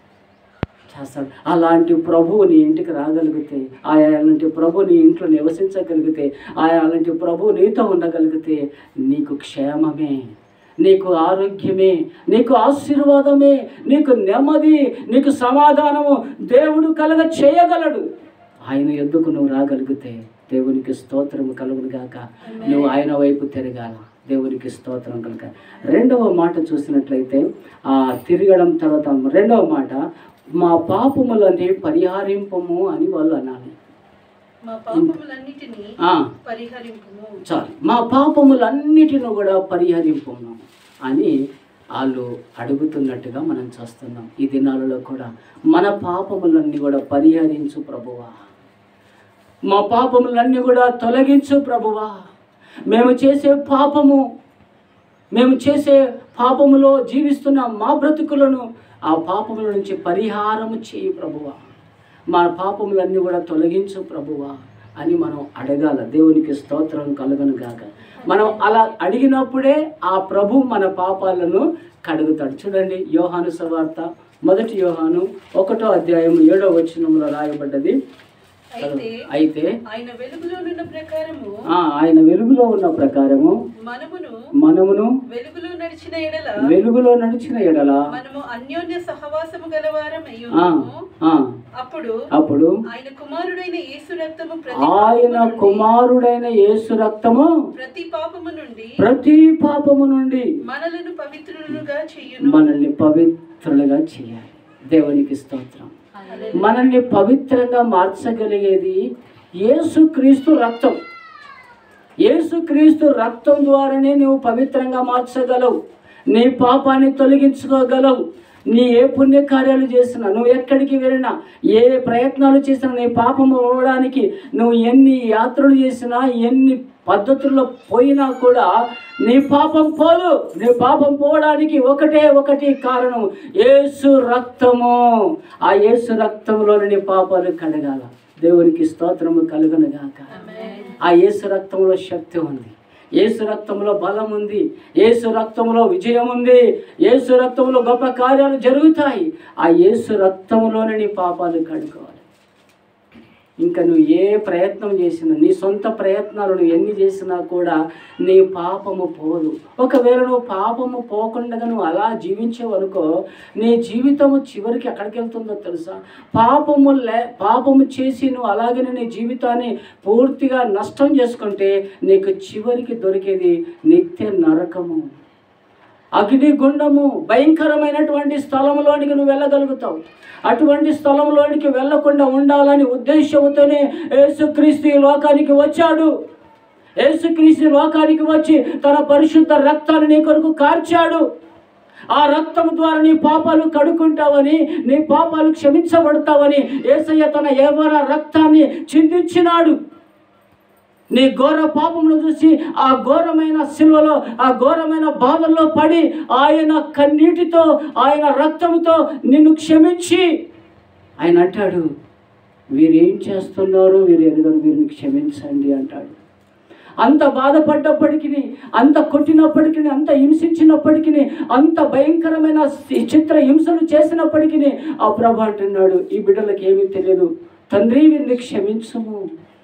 చేస్తాడు అలాంటి ప్రభువు నీ ఇంటికి రాగలిగితే ఆయా అలాంటి ప్రభు నీ ఇంట్లో నివసించగలిగితే ఆయా అలాంటి ప్రభు నీతో ఉండగలిగితే నీకు క్షేమమే నీకు ఆరోగ్యమే నీకు ఆశీర్వాదమే నీకు నెమ్మది నీకు సమాధానము దేవుడు కలగ చేయగలడు ఆయన ఎద్దుకు నువ్వు రాగలిగితే దేవునికి స్తోత్రం కలుగును గాక నువ్వు ఆయన వైపు తిరగాల దేవునికి స్తోత్రం కనుక రెండవ మాట చూసినట్లయితే ఆ తిరగడం తర్వాత రెండవ మాట మా పాపములని పరిహారింపము అని వాళ్ళు అనాలి మా పాపములన్నిటినీ ఆ, పరిహరింపుము చాలు మా పాపములన్నిటిని కూడా పరిహరింపము అని వాళ్ళు అడుగుతున్నట్టుగా మనం చూస్తున్నాం ఈ దినాలలో కూడా మన పాపములన్నీ కూడా పరిహరించు ప్రభువా మా పాపములన్నీ కూడా తొలగించు ప్రభువా మేము చేసే పాపము మేము చేసే పాపములో జీవిస్తున్న మా బ్రతుకులను ఆ పాపముల నుంచి పరిహారము చేయి ప్రభువా మా పాపములన్నీ కూడా తొలగించు ప్రభువా అని మనం అడగాల దేవునికి స్తోత్రం కలుగను గాక మనం అలా అడిగినప్పుడే ఆ ప్రభు మన పాపాలను కడుగుతాడు చూడండి యోహాను సవార్త మొదటి యోహాను ఒకటో అధ్యాయం ఏడో వచనంలో రాయబడ్డది అయితే అయితే ఆయన వెలుగులోనున్న ప్రకారము ఆ, ఆయన వెలుగులో ఉన్న ప్రకారము మనమును మనమును వెలుగులో నడిచిన ఎడల వెలుగులో నడిచిన ఎడల మనము అన్యోన్య సహవాసము గలవారం ఆ, ఆ, అప్పుడు అప్పుడు ఆయన కుమారుడైన యేసు రక్తము ప్రతి ఆయన పాపము నుండి- కుమారుడైన యేసు రక్తము ప్రతి పాపము నుండి ప్రతి పాపము నుండి మనలను పవిత్రులుగా చెయ్యును మనల్ని పవిత్రులుగా చేయాలి దేవునికి స్తోత్రం మనల్ని పవిత్రంగా మార్చగలిగేది యేసుక్రీస్తు రక్తం యేసుక్రీస్తు రక్తం ద్వారానే నువ్వు పవిత్రంగా మార్చగలవు నీ పాపాన్ని తొలగించుకోగలవు నీ ఏ పుణ్యకార్యాలు చేసినా నువ్వు ఎక్కడికి వెళ్ళినా ఏ ప్రయత్నాలు చేసినా నీ పాపం పోవడానికి నువ్వు ఎన్ని యాత్రలు చేసినా ఎన్ని పద్ధతుల్లో పోయినా కూడా నీ పాపం పోదు నీ పాపం పోవడానికి ఒకటే ఒకటి కారణం యేసు రక్తము ఆ యేసు రక్తంలోని నీ పాపాలు కడగాల దేవునికి స్తోత్రము కలుగునుగాక ఆ యేసు రక్తంలో శక్తి ఉంది యేసు రక్తంలో బలం ఉంది యేసు రక్తంలో విజయం ఉంది యేసు రక్తంలో గొప్ప కార్యాలు జరుగుతాయి ఆ యేసు రక్తంలోనే నీ పాపాలు కడుకోవాలి ఇంకా నువ్వు ఏ ప్రయత్నం చేసినా నీ సొంత ప్రయత్నాలు నువ్వు ఎన్ని చేసినా కూడా నీ పాపము పోదు ఒకవేళ నువ్వు పాపము పోకుండా నువ్వు అలా జీవించావనుకో నీ జీవితము చివరికి ఎక్కడికి వెళ్తుందో తెలుసా పాపము లే పాపము చేసి నువ్వు అలాగే నీ జీవితాన్ని పూర్తిగా నష్టం చేసుకుంటే నీకు చివరికి దొరికేది నిత్య నరకము అగ్ని గుండము భయంకరమైనటువంటి స్థలంలోనికి నువ్వు వెళ్ళగలుగుతావు అటువంటి స్థలంలోనికి వెళ్ళకుండా ఉండాలని ఉద్దేశంతోనే యేసుక్రీస్తు ఈ లోకానికి వచ్చాడు యేసుక్రీస్తు లోకానికి వచ్చి తన పరిశుద్ధ రక్తాన్ని నీ కొరకు కార్చాడు ఆ రక్తం ద్వారా నీ పాపాలు కడుక్కుంటావని నీ పాపాలు క్షమించబడతావని ఏసయ్య తన ఎవర రక్తాన్ని చిందించినాడు నీ ఘోర పాపమును చూసి ఆ ఘోరమైన సిలువలో ఆ ఘోరమైన బాధల్లో పడి ఆయన కన్నీటితో ఆయన రక్తంతో నిన్ను క్షమించి ఆయన అంటాడు వీరు ఏం చేస్తున్నారు వీరు ఎరుగరు వీరిని క్షమించండి అంటాడు అంత బాధపడ్డప్పటికీ అంత కొట్టినప్పటికీ అంత హింసించినప్పటికీ అంత భయంకరమైన సి- చిత్ర హింసలు చేసినప్పటికీ ఆ ప్రభు అంటున్నాడు ఈ బిడ్డలకు ఏమీ తెలియదు తండ్రి వీరిని క్షమించము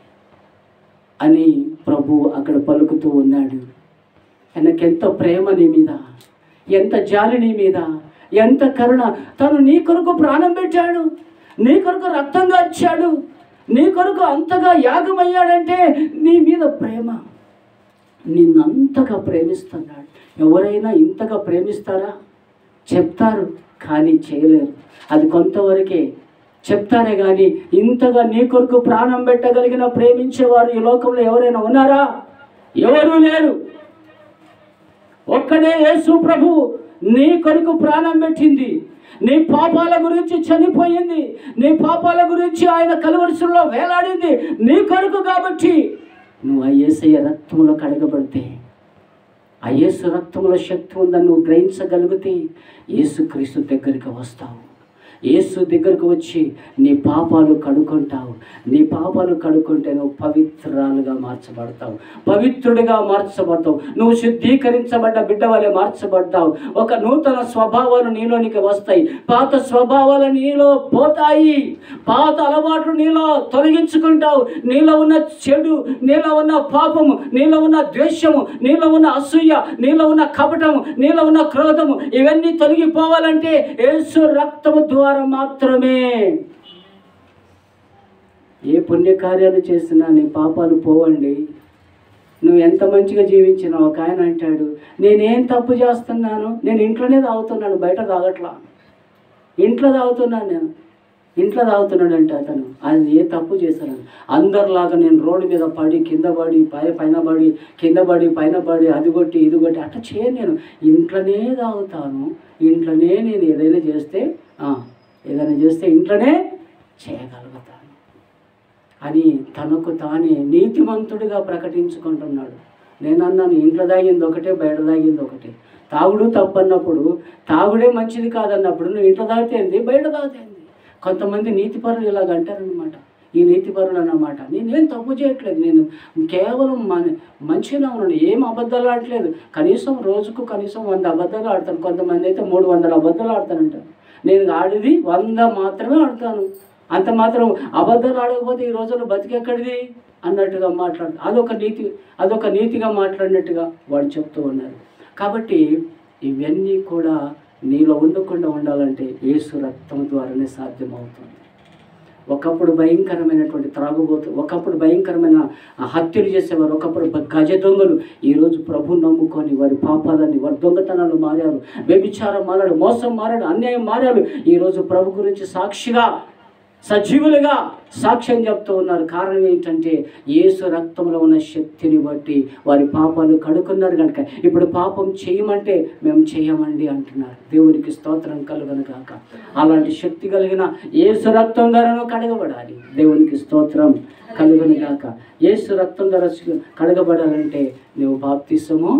అని ప్రభు అక్కడ పలుకుతూ ఉన్నాడు ఆయనకెంత ప్రేమ నీ మీద ఎంత జాలి నీ మీద ఎంత కరుణ తను నీ కొరకు ప్రాణం పెట్టాడు నీ కొరకు రక్తం కార్చాడు నీ కొరకు అంతగా యాగమయ్యాడంటే నీ మీద ప్రేమ నిన్ను అంతగా ప్రేమిస్తున్నాడు ఎవరైనా ఇంతగా ప్రేమిస్తారా చెప్తారు కానీ చేయలేరు అది కొంతవరకే చెప్తారే కానీ ఇంతగా నీ కొరకు ప్రాణం పెట్టగలిగిన ప్రేమించేవారు ఈ లోకంలో ఎవరైనా ఉన్నారా ఎవరూ లేరు ఒక్కడే యేసు ప్రభు నీ కొరకు ప్రాణం పెట్టింది నీ పాపాల గురించి చనిపోయింది నీ పాపాల గురించి ఆయన కలువరుసలో వేలాడింది నీ కొరకు కాబట్టి నువ్వు ఆ యేసయ్య రక్తంలో కడగబడితే ఆ యేసు రక్తంలో శక్తి ఉందని నువ్వు గ్రహించగలిగితే యేసుక్రీస్తు దగ్గరికి వస్తావు యేసు దగ్గరకు వచ్చి నీ పాపాలు కడుక్కుంటావు నీ పాపాలు కడుక్కుంటే నువ్వు పవిత్రాలుగా మార్చబడతావు పవిత్రుడిగా మార్చబడతావు నువ్వు శుద్ధీకరించబడ్డ బిడ్డ వలె మార్చబడతావు ఒక నూతన స్వభావాలు నీలోనికి వస్తాయి పాత స్వభావాలు నీలో పోతాయి పాత అలవాట్లు నీలో తొలగించుకుంటావు నీలో ఉన్న చెడు నీలో ఉన్న పాపము నీలో ఉన్న ద్వేషము నీలో ఉన్న అసూయ నీలో ఉన్న కపటము నీలో ఉన్న క్రోధము ఇవన్నీ తొలగిపోవాలంటే యేసు రక్తము ద్వారా మాత్రమే ఏ పుణ్యకార్యాలు చేసినా నీ పాపాలు పోవండి నువ్వు ఎంత మంచిగా జీవించినావు ఒక ఆయన అంటాడు నేనేం తప్పు చేస్తున్నాను నేను ఇంట్లోనే తాగుతున్నాను బయట తాగట్లా ఇంట్లో తాగుతున్నాను నేను ఇంట్లో తాగుతున్నాడు అంటే అతను అది ఏ తప్పు చేశాను అందరిలాగా నేను రోడ్డు మీద పడి కింద పడి పై పైన పడి కింద పడి పైన పడి అది కొట్టి ఇది కొట్టి అట్లా చేయను నేను ఇంట్లోనే తాగుతాను ఇంట్లోనే నేను ఏదైనా చేస్తే ఆ, ఏదైనా చేస్తే ఇంట్లోనే చేయగలుగుతాను అని తనకు తానే నీతిమంతుడిగా ప్రకటించుకుంటున్నాడు నేను అన్నాను ఇంట్లో తాగింది ఒకటే బయట తాగింది ఒకటే తాగుడు తప్పన్నప్పుడు తాగుడే మంచిది కాదన్నప్పుడు నువ్వు ఇంట్లో తాగితేంది బయట తాగితేంది కొంతమంది నీతిపరులు ఇలాగ అంటారనమాట ఈ నీతిపరులు అన్నమాట నేనేం తప్పు చేయట్లేదు నేను కేవలం మన మంచిగా ఉన్నాను ఏం అబద్ధాలు ఆడట్లేదు కనీసం రోజుకు కనీసం వంద అబద్ధాలు ఆడతాను కొంతమంది అయితే మూడు వందల అబద్ధాలు ఆడతానంటారు నేను ఆడేది వంద మాత్రమే ఆడతాను అంత మాత్రం అబద్ధాలు ఆడకపోతే ఈ రోజుల్లో బతికెక్కడిది అన్నట్టుగా మాట్లాడు అదొక నీతి అదొక నీతిగా మాట్లాడినట్టుగా వాడు చెప్తూ ఉన్నారు కాబట్టి ఇవన్నీ కూడా నీలో ఉండకుండా ఉండాలంటే యేసు రక్తం ద్వారానే సాధ్యమవుతుంది ఒకప్పుడు భయంకరమైనటువంటి త్రాగుబోతు ఒకప్పుడు భయంకరమైన హత్యలు చేసేవారు ఒకప్పుడు బ- గజ దొంగలు ఈరోజు ప్రభు నమ్ముకొని వారి పాపాలని వారి దొంగతనాలు మారారు వ్యభిచారం మారాడు మోసం మారాడు అన్యాయం మారారు ఈరోజు ప్రభు గురించి సాక్షిగా సజీవులుగా సాక్ష్యం చెప్తూ ఉన్నారు కారణం ఏంటంటే యేసు రక్తంలో ఉన్న శక్తిని బట్టి వారి పాపాలు కడుక్కున్నారు కనుక ఇప్పుడు పాపం చేయమంటే మేము చేయమండి అంటున్నారు దేవునికి స్తోత్రం కలుగను కాక అలాంటి శక్తి కలిగిన యేసు రక్తం ద్వారాను కడగబడాలి దేవునికి స్తోత్రం కలుగను గాక యేసు రక్తం ద్వారా కడగబడాలంటే నువ్వు బాప్తిసము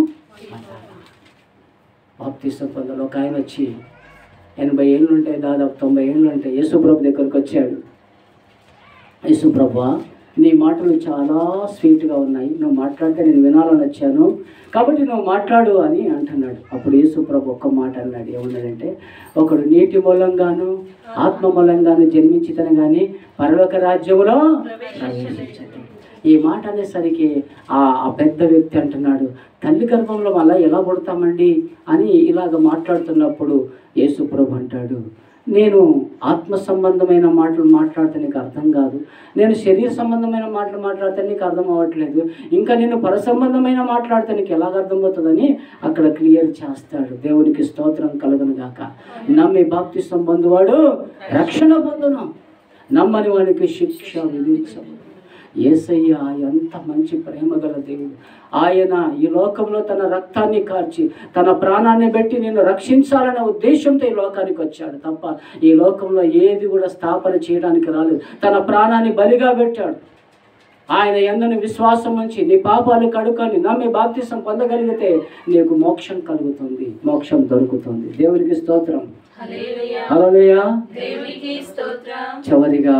బాప్తిసం పొందాలి ఒక ఆయన వచ్చి ఎనభై ఏళ్ళు ఉంటాయి దాదాపు తొంభై ఏళ్ళు ఉంటాయి యేసుప్రభు దగ్గరకు వచ్చాడు యేసుప్రభు నీ మాటలు చాలా స్వీట్గా ఉన్నాయి నువ్వు మాట్లాడితే నేను వినాలని వచ్చాను కాబట్టి నువ్వు మాట్లాడు అని అంటున్నాడు అప్పుడు యేసుప్రభు ఒక్క మాట అన్నాడు ఏమన్నాడంటే ఒకడు నీటి మూలంగాను ఆత్మ మూలంగాను జన్మించితను కానీ పరలోక రాజ్యములో ప్రవేశించడు ఈ మాట అనేసరికి ఆ ఆ పెద్ద వ్యక్తి అంటున్నాడు తల్లి గర్భంలో మళ్ళా ఎలా పుడతామండి అని ఇలాగ మాట్లాడుతున్నప్పుడు యేసుప్రభు అంటాడు నేను ఆత్మ సంబంధమైన మాటలు మాట్లాడితే నీకు అర్థం కాదు నేను శరీర సంబంధమైన మాటలు మాట్లాడితే నీకు అర్థం అవ్వట్లేదు ఇంకా నేను పర సంబంధమైన మాట్లాడితే నీకు ఎలాగ అర్థమవుతుందని అక్కడ క్లియర్ చేస్తాడు దేవునికి స్తోత్రం కలుగును గాక నమ్మి బాప్తి సంబంధువాడు రక్షణ పొందును నమ్మని వానికి శిక్ష విధించము ఏసయ్య ఎంత మంచి ప్రేమ గల దేవుడు ఆయన ఈ లోకంలో తన రక్తాన్ని కార్చి తన ప్రాణాన్ని పెట్టి నేను రక్షించాలనే ఉద్దేశంతో ఈ లోకానికి వచ్చాడు తప్ప ఈ లోకంలో ఏది కూడా స్థాపన చేయడానికి రాలేదు తన ప్రాణాన్ని బలిగా పెట్టాడు ఆయన ఎందని విశ్వాసం ఉంచి నీ పాపాలు కడుకొని నమ్మి బాప్తిసం పొందగలిగితే నీకు మోక్షం కలుగుతుంది మోక్షం దొరుకుతుంది దేవునికి స్తోత్రం హల్లెలూయా దేవునికి స్తోత్రం చివరిగా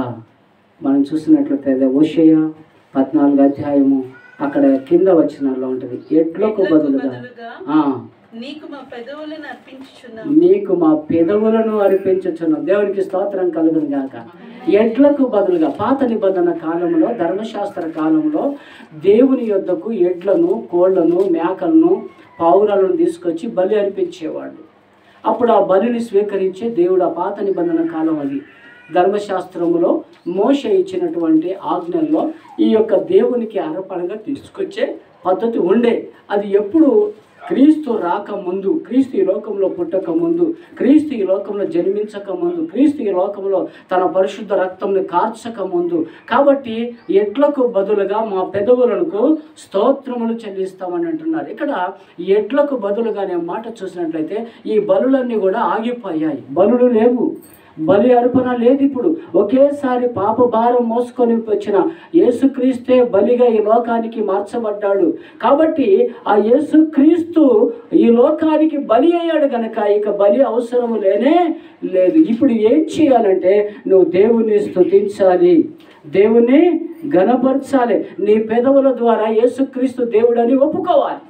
మనం చూసినట్లయితే ఓషయ పద్నాలుగు అధ్యాయము అక్కడ కింద వచ్చినలో ఉంటుంది ఎడ్లకు బదులుగా బదులుగా ఆ, నీకు మా పెదవులను అర్పించుచున్నాం నీకు మా పెదవులను అర్పించుచున్నాం దేవునికి స్తోత్రం కలుగును గాక ఎడ్లకు బదులుగా పాత నిబంధన కాలంలో ధర్మశాస్త్ర కాలంలో దేవుని యొద్దకు ఎడ్లను కోళ్లను మేకలను పావురాలను తీసుకొచ్చి బలి అర్పించేవాడు అప్పుడు ఆ బలిని స్వీకరించే దేవుడు ఆ పాత నిబంధన కాలం అది ధర్మశాస్త్రములో మోష ఇచ్చినటువంటి ఆజ్ఞల్లో ఈ యొక్క దేవునికి అర్పణగా తీసుకొచ్చే పద్ధతి ఉండే అది ఎప్పుడు క్రీస్తు రాక ముందు క్రీస్తు ఈ లోకంలో పుట్టక ముందు క్రీస్తు ఈ లోకంలో జన్మించక ముందు క్రీస్తు ఈ లోకంలో తన పరిశుద్ధ రక్తంని కార్చక ముందు కాబట్టి ఎడ్లకు బదులుగా మా పెదవులకు స్తోత్రములు చెల్లిస్తామని అంటున్నారు ఇక్కడ ఎడ్లకు బదులుగా అనే మాట చూసినట్లయితే ఈ బలులన్నీ కూడా ఆగిపోయాయి బలులు లేవు బలి అర్పణ లేదు ఇప్పుడు ఒకేసారి పాప భారం మోసుకొని వచ్చిన యేసుక్రీస్తే బలిగా ఈ లోకానికి మార్చబడ్డాడు కాబట్టి ఆ యేసుక్రీస్తు ఈ లోకానికి బలి అయ్యాడు గనక ఇక బలి అవసరం లేనే లేదు ఇప్పుడు ఏం చేయాలంటే నువ్వు దేవుని స్తుతించాలి దేవుని గణపరచాలి నీ పెదవుల ద్వారా యేసుక్రీస్తు దేవుడని ఒప్పుకోవాలి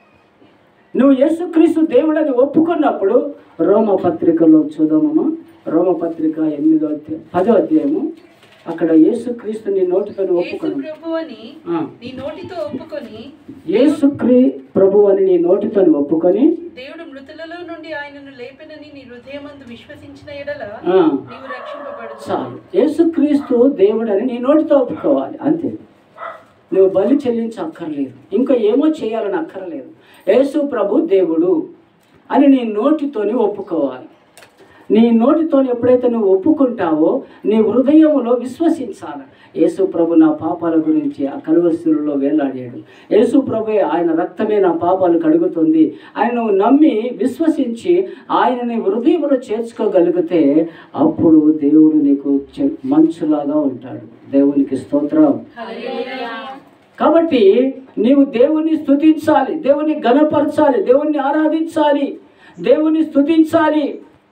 నువ్వు యేసుక్రీస్తు దేవుడని ఒప్పుకున్నప్పుడు రోమ పత్రికలో చూద్దామమ్మా రోమ పత్రిక ఎనిమిదో అధ్యాయం పదో అధ్యాయము అక్కడ యేసుక్రీస్తు నీ నోటితో యేసు ఒప్పుకున్నాను ప్రభు అని ఆ, నీ నోటితో ఒప్పుకొని యేసుక్రీ ప్రభు అని నీ నోటితో ఒప్పుకొని దేవుడు మృతులలో నుండి ఆయనను లేపెనని నీ హృదయమందు విశ్వసించిన ఎడల ఆ, నీవు రక్షింపబడుతుంది చాలు యేసుక్రీస్తు దేవుడని నీ నోటితో ఒప్పుకోవాలి అంతే నువ్వు బలి చెల్లించ అక్కర్లేదు ఇంకా ఏమో చేయాలని అక్కర్లేదు యేసు ప్రభు దేవుడు అని నీ నోటితోని ఒప్పుకోవాలి నీ నోటితో ఎప్పుడైతే నువ్వు ఒప్పుకుంటావో నీ హృదయంలో విశ్వసించాలి యేసు ప్రభు నా పాపాల గురించి ఆ కలువస్తులలో వేలాడాడు యేసు ప్రభు ఆయన రక్తమే నా పాపాలు కడుగుతుంది ఆయన నువ్వు నమ్మి విశ్వసించి ఆయనని హృదయంలో చేర్చుకోగలిగితే అప్పుడు దేవుడు నీకు చె- మంచులాగా ఉంటాడు దేవునికి స్తోత్రం కాబట్టి నీవు దేవుని స్తుతించాలి దేవుని గణపరచాలి దేవుణ్ణి ఆరాధించాలి దేవుని స్తుతించాలి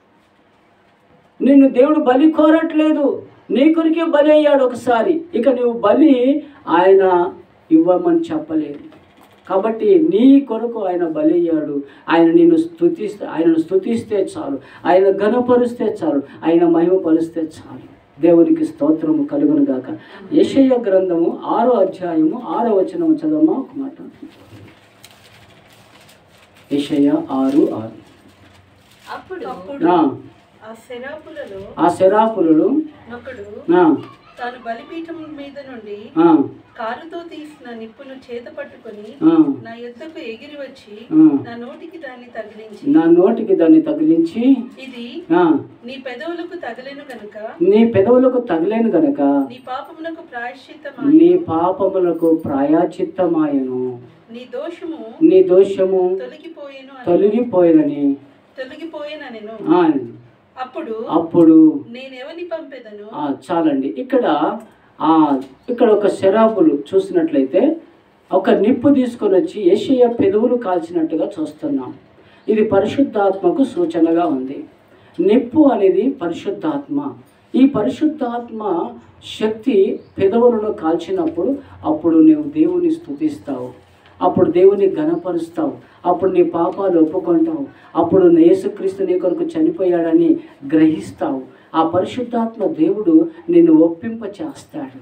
నిన్ను దేవుడు బలి కోరట్లేదు నీ కొరికే బలి అయ్యాడు ఒకసారి ఇక నువ్వు బలి ఆయన ఇవ్వమని చెప్పలేదు కాబట్టి నీ కొరకు ఆయన బలి అయ్యాడు ఆయన నిన్ను స్తుతిస్తే ఆయనను స్తుతిస్తే చాలు ఆయన ఘనపరుస్తే చాలు ఆయన మహిమపరుస్తే చాలు దేవునికి స్తోత్రము కలుగును గాక యెషయ గ్రంథము ఆరో అధ్యాయము ఆరో వచనము చదవమా ఒక మాట యెషయ ఆరు ఆరు అప్పుడు అప్పుడు ఆ, ఆ శరాపులలో ఆ శరాపులు ఒకడు ఆ, తాను బలిపీఠం మీద నుండి ఆ, కారుతో తీసిన నిప్పును చేత పట్టుకొని ఆ, నా యుద్ధకు ఎగిరి వచ్చి ఆ. నా నోటికి దాన్ని తగిలించి నా నోటికి దాన్ని తగిలించి ఇది ఆ, నీ పెదవులకు తగలేను గనుక నీ పెదవులకు తగిలేను గనక నీ పాపమునకు ప్రాయశ్చిత్తమా నీ పాపములకు ప్రాయాచిత్తమాయను నీ దోషము నీ దోషము తొలగిపోయేను అని తొలగిపోయినని తొలగిపోయేనను ఆ, అప్పుడు అప్పుడు నేనెవని పంపెదను ఆ, చాలండి ఇక్కడ ఆ ఇక్కడ ఒక శరాబులు చూసినట్లయితే ఒక నిప్పు తీసుకొని వచ్చి ఏషియ పెదవులు కాల్చినట్టుగా చూస్తున్నాం ఇది పరిశుద్ధాత్మకు సూచనగా ఉంది నిప్పు అనేది పరిశుద్ధాత్మ ఈ పరిశుద్ధాత్మ శక్తి పెదవులను కాల్చినప్పుడు అప్పుడు నీవు దేవుని స్తుతిస్తావు అప్పుడు దేవుని ఘనపరుస్తావు అప్పుడు నీ పాపాలు ఒప్పుకుంటావు అప్పుడు యేసుక్రీస్తు నీ కొరకు చనిపోయాడని గ్రహిస్తావు ఆ పరిశుద్ధాత్మ దేవుడు నిన్ను ఒప్పింప చేస్తాడు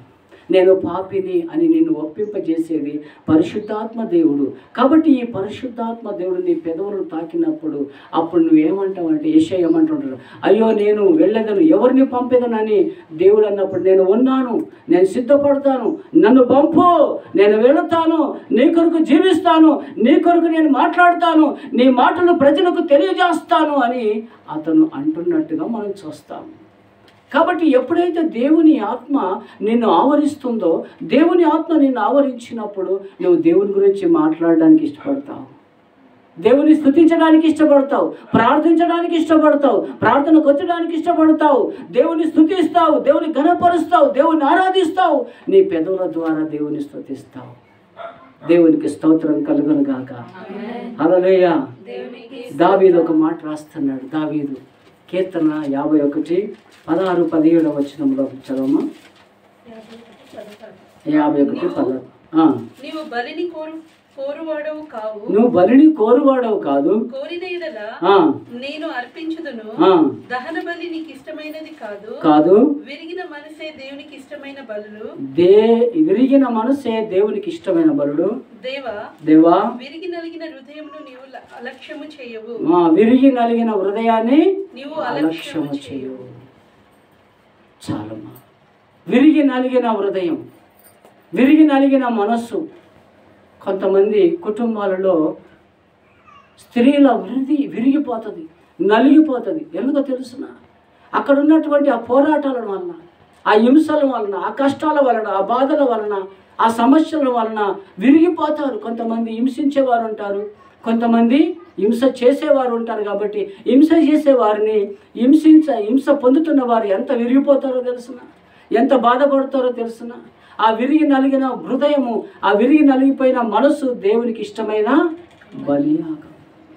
నేను పాపిని అని నిన్ను ఒప్పింపజేసేది పరిశుద్ధాత్మ దేవుడు కాబట్టి ఈ పరిశుద్ధాత్మ దేవుడు నీ పెదవులను తాకినప్పుడు అప్పుడు నువ్వేమంటావు అంటే ఏషయ ఏమంటుంటాడు అయ్యో నేను వెళ్ళదను ఎవరిని పంపేదనని దేవుడు అన్నప్పుడు నేను ఉన్నాను నేను సిద్ధపడతాను నన్ను పంపు నేను వెళుతాను నీ కొరకు జీవిస్తాను నీ కొరకు నేను మాట్లాడతాను నీ మాటలు ప్రజలకు తెలియజేస్తాను అని అతను అంటున్నట్టుగా మనం చూస్తాము కాబట్టి ఎప్పుడైతే దేవుని ఆత్మ నిన్ను ఆవరిస్తుందో దేవుని ఆత్మ నిన్ను ఆవరించినప్పుడు నువ్వు దేవుని గురించి మాట్లాడడానికి ఇష్టపడతావు దేవుని స్థుతించడానికి ఇష్టపడతావు ప్రార్థించడానికి ఇష్టపడతావు ప్రార్థనకు వచ్చడానికి ఇష్టపడతావు దేవుని స్థుతిస్తావు దేవుని ఘనపరుస్తావు దేవుని ఆరాధిస్తావు నీ పెదవుల ద్వారా దేవుని స్థుతిస్తావు దేవునికి స్తోత్రం కలుగును గాక హల్లెలూయా దావీదు ఒక మాట రాస్తున్నాడు దావీదు కీర్తన యాభై ఒకటి పదహారు పదిహేడు వచనంలో చదవమ్మా యాభై ఒకటి పదహారు ఆ. నీవు బలిని కోరు కోరువాడవు కావు నువ్వు బలిని కోరువాడవు కాదు కోరిన ఎడల ఆ, నేను అర్పించుదును ఆ, దహన బలి నీకు ఇష్టమైనది కాదు కాదు విరిగిన మనసే దేవునికి ఇష్టమైన బలులు దే విరిగిన మనసే దేవునికి ఇష్టమైన బలుడు దేవా దేవా విరిగి నలిగిన హృదయమును నీవు ల- అలక్ష్యము చేయవు ఆ, విరిగి నలిగిన హృదయాన్ని నీవు అలక్ష్యము అలక్ష్యము చేయు చేయవు చాలమ్మా విరిగి నలిగిన హృదయం విరిగి నలిగిన మనస్సు కొంతమంది కుటుంబాలలో స్త్రీల వృద్ధి విరిగిపోతుంది నలిగిపోతుంది ఎందుకో తెలుసిన అక్కడ ఉన్నటువంటి ఆ పోరాటాల వలన ఆ హింసల వలన ఆ కష్టాల వలన ఆ బాధల వలన ఆ సమస్యల వలన విరిగిపోతారు కొంతమంది హింసించేవారు ఉంటారు కొంతమంది హింస చేసేవారు ఉంటారు కాబట్టి హింస చేసేవారిని హింసించ హింస పొందుతున్న వారు ఎంత విరిగిపోతారో తెలుసునా ఎంత బాధపడతారో తెలుసున ఆ విరిగి నలిగిన హృదయము ఆ విరిగి నలిగిపోయిన మనసు దేవునికి ఇష్టమైన బలియాగం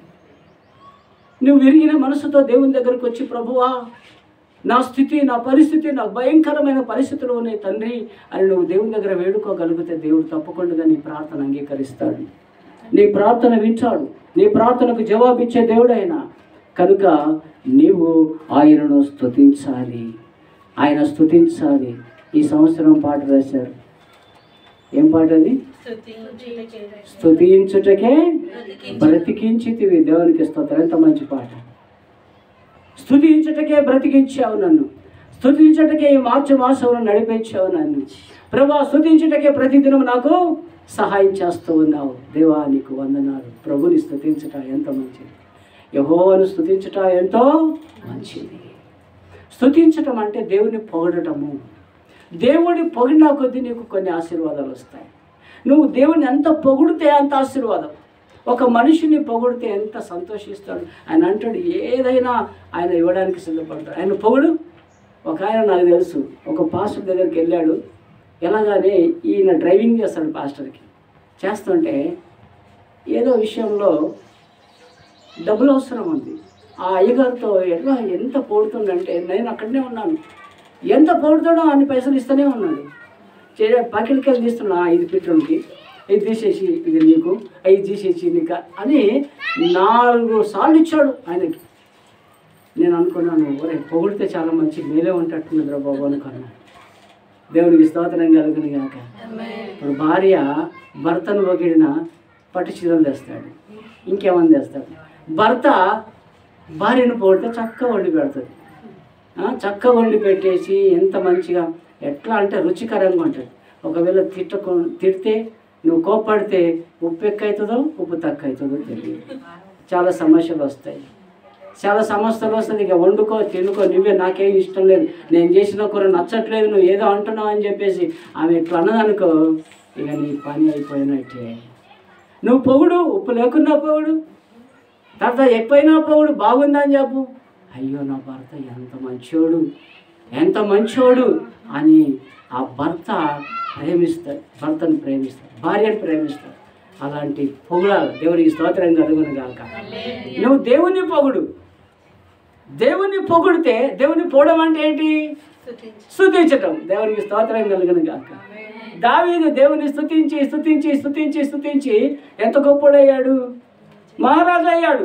నువ్వు విరిగిన మనసుతో దేవుని దగ్గరకు వచ్చి ప్రభువా నా స్థితి నా పరిస్థితి నా భయంకరమైన పరిస్థితులు ఉన్నాయి తండ్రి అని నువ్వు దేవుని దగ్గర వేడుకోగలిగితే దేవుడు తప్పకుండా నీ ప్రార్థన అంగీకరిస్తాడు నీ ప్రార్థన వింటాడు నీ ప్రార్థనకు జవాబిచ్చే దేవుడైన కనుక నీవు ఆయనను స్తుతించాలి ఆయన స్తుతించాలి ఈ సంవత్సరం పాట రాశారు ఏం పాట అది స్తుతించుటకే స్తుతించుటకే బ్రతికించితివి దేవునికి స్తోత్రం ఎంత మంచి పాట స్తుతించుటకే బ్రతికించావు నన్ను స్తుతించుటకే ఈ మార్చి మాసంలో నడిపించావు నన్ను ప్రభా స్తుతించుటకే ప్రతిదినం నాకు సహాయం చేస్తూ ఉన్నావు దేవా నీకు వందనాలు ప్రభుని స్తుతించుట ఎంత మంచిది యహోవను స్తుతించుట ఎంతో మంచిది స్తుతించటం అంటే దేవుని పొగడటము దేవుడి పొగిడిన కొద్దీ నీకు కొన్ని ఆశీర్వాదాలు వస్తాయి నువ్వు దేవుని ఎంత పొగిడితే అంత ఆశీర్వాదం ఒక మనిషిని పొగిడితే ఎంత సంతోషిస్తాడు ఆయన అంటాడు ఏదైనా ఆయన ఇవ్వడానికి సిద్ధపడతాడు ఆయన పొగుడు ఒక ఆయన నాకు తెలుసు ఒక పాస్టర్ దగ్గరికి వెళ్ళాడు ఎలాగానే ఈయన డ్రైవింగ్ చేస్తాడు పాస్టర్కి చేస్తుంటే ఏదో విషయంలో డబ్బులు అవసరం ఉంది ఆ అయ్యగారితో ఎట్లా ఎంత పోడుతుందంటే నేను అక్కడనే ఉన్నాను ఎంత పోడుతాడో అన్ని పైసలు ఇస్తూనే ఉన్నాడు చే పక్కడికి వెళ్ళి తీస్తున్నా ఇది పెట్రోల్కి ఇది తీసేసి ఇది నీకు ఇది తీసేసి నీకు అని నాలుగు సార్లు ఇచ్చాడు ఆయనకి నేను అనుకున్నాను ఒరే పొగిడితే చాలా మంచి మేలే ఉంటట్టున్నదిరా బాబు అనుకున్నాను దేవునికి స్తోత్రం కలుగును గాక ఇప్పుడు భార్య భర్తను పొగిడిన పట్టు చీరలు తెస్తాడు ఇంకేమని తెస్తాడు భర్త భార్యను పొగిడితే చక్కగా వండి పెడుతుంది ఆ, చక్కగా వండి పెట్టేసి ఎంత మంచిగా ఎట్లా అంటే రుచికరంగా ఉంటుంది ఒకవేళ తిట్టకు తిడితే నువ్వు కోప్పడితే ఉప్పు ఎక్కువ అవుతుందో ఉప్పు తక్కువ అవుతుందో తెలియదు చాలా సమస్యలు వస్తాయి చాలా సమస్యలు వస్తుంది ఇక వండుకో తినుకో నువ్వే నాకేం ఇష్టం లేదు నేను చేసిన కూర నచ్చట్లేదు నువ్వు ఏదో అంటున్నావు అని చెప్పేసి ఆమె ఇట్లా అన్నదనుకో ఇక నీ పని అయిపోయినట్టే నువ్వు పొగుడు ఉప్పు లేకున్నా పొగుడు తర్వాత ఎక్కువైనా పొగుడు బాగుందా అని చెప్పు అయ్యో నా భర్త ఎంత మంచోడు ఎంత మంచోడు అని ఆ భర్త ప్రేమిస్తాడు భర్తను ప్రేమిస్తాడు భార్యను ప్రేమిస్తాడు అలాంటి పొగడాలి దేవునికి స్తోత్రం కలుగును గాక నువ్వు దేవుని పొగుడు దేవుని పొగిడితే దేవుని పోవడం అంటే ఏంటి స్తుతించు స్తుతించటం దేవునికి స్తోత్రం కలుగును గాక దావీదు దేవుని స్తుతించి స్తుతించి స్తుతించి స్తుతించి ఎంత గొప్పడయ్యాడు మహారాజు అయ్యాడు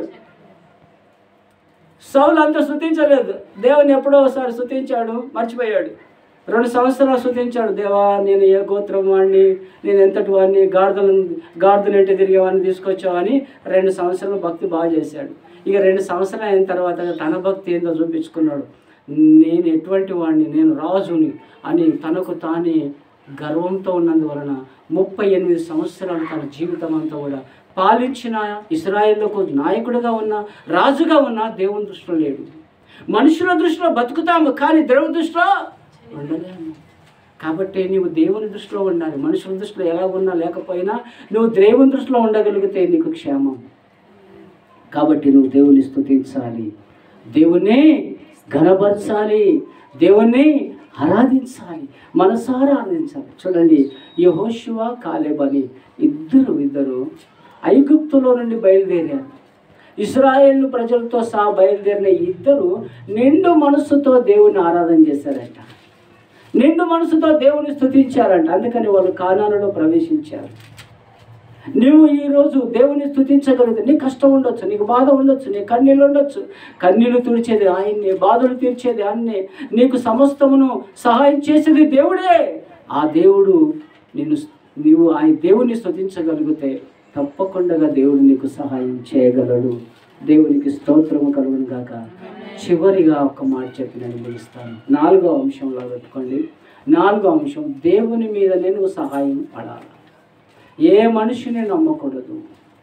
సౌలు అంత స్తుతించలేదు దేవుని ఎప్పుడో ఒకసారి స్తుతించాడు మర్చిపోయాడు రెండు సంవత్సరాలు శుద్ధించాడు దేవా నేను ఏ గోత్రం వాడిని నేను ఎంతటి వాడిని గాడిదలు గాడిదలు ఎట్టి తిరిగేవాడిని తీసుకొచ్చావని రెండు సంవత్సరాలు భక్తి బాగా చేశాడు ఇక రెండు సంవత్సరాలు అయిన తర్వాత తన భక్తి ఏందో చూపించుకున్నాడు నేను ఎటువంటి వాడిని నేను రాజుని అని తనకు తానే గర్వంతో ఉన్నందువలన ముప్పై ఎనిమిది సంవత్సరాలు తన జీవితం అంతా కూడా పాలించిన ఇస్రాయేళ్లకు నాయకుడిగా ఉన్న రాజుగా ఉన్న దేవుని దృష్టిలో లేడు మనుషుల దృష్టిలో బతుకుతాము కానీ దేవుని దృష్టిలో ఉండలేము కాబట్టి నీవు దేవుని దృష్టిలో ఉండాలి మనుషుల దృష్టిలో ఎలా ఉన్నా లేకపోయినా నువ్వు దేవుని దృష్టిలో ఉండగలిగితే నీకు క్షేమం కాబట్టి నువ్వు దేవుని స్తుతించాలి దేవుణ్ణి ఘనపరచాలి దేవుణ్ణి ఆరాధించాలి మనసారా ఆరాధించాలి చూడండి యహోశివ కాలేబ్ అని ఇద్దరు ఇద్దరు ఐగుప్తులో నుండి బయలుదేరారు ఇస్రాయేల్ ప్రజలతో సహా బయలుదేరిన ఈ ఇద్దరు నిండు మనస్సుతో దేవుని ఆరాధన చేశారంట నిండు మనసుతో దేవుని స్తుతించారంట అందుకని వాళ్ళు కానాలలో ప్రవేశించారు నువ్వు ఈరోజు దేవుని స్తుతించగలిగితే నీకు కష్టం ఉండొచ్చు నీకు బాధ ఉండొచ్చు నీ కన్నీళ్ళు ఉండొచ్చు కన్నీళ్ళు తుడిచేది ఆయన్నే బాధలు తీర్చేది ఆయన్నే నీకు సమస్తమును సహాయం చేసేది దేవుడే ఆ దేవుడు నిన్ను నీవు ఆ దేవుని స్తుతించగలిగితే తప్పకుండా దేవుడు నీకు సహాయం చేయగలడు దేవునికి స్తోత్రము కలుగును గాక చివరిగా ఒక మాట చెప్పి నేను ముగిస్తాను నాలుగో అంశంలో పెట్టుకోండి నాలుగో అంశం దేవుని మీదనే నువ్వు సహాయం పడాలి ఏ మనిషిని నమ్మకూడదు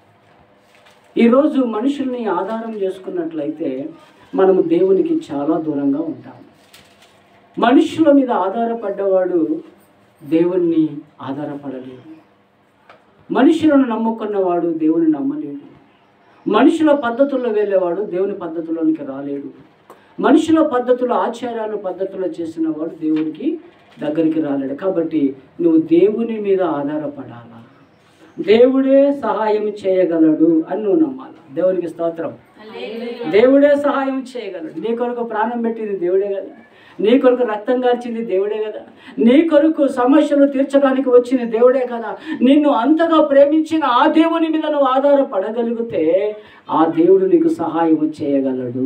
ఈరోజు మనుషుల్ని ఆధారం చేసుకున్నట్లయితే మనము దేవునికి చాలా దూరంగా ఉంటాం మనుషుల మీద ఆధారపడ్డవాడు దేవుణ్ణి ఆధారపడలేడు మనుషులను నమ్ముకున్నవాడు దేవుని నమ్మలేడు మనుషుల పద్ధతుల్లో వెళ్ళేవాడు దేవుని పద్ధతుల్లోనికి రాలేడు మనుషుల పద్ధతులు ఆచారాలు పద్ధతులు చేసిన వాడు దేవునికి దగ్గరికి రాలేడు కాబట్టి నువ్వు దేవుని మీద ఆధారపడాలా దేవుడే సహాయం చేయగలడు అని నువ్వు నమ్మాలి దేవునికి స్తోత్రం దేవుడే సహాయం చేయగలడు నీ కొరకు ప్రాణం పెట్టింది దేవుడే కదా నీ కొరకు రక్తం కార్చింది దేవుడే కదా నీ కొరకు సమస్యలు తీర్చడానికి వచ్చిన దేవుడే కదా నిన్ను అంతగా ప్రేమించిన ఆ దేవుని మీద నువ్వు ఆధారపడగలిగితే ఆ దేవుడు నీకు సహాయం చేయగలడు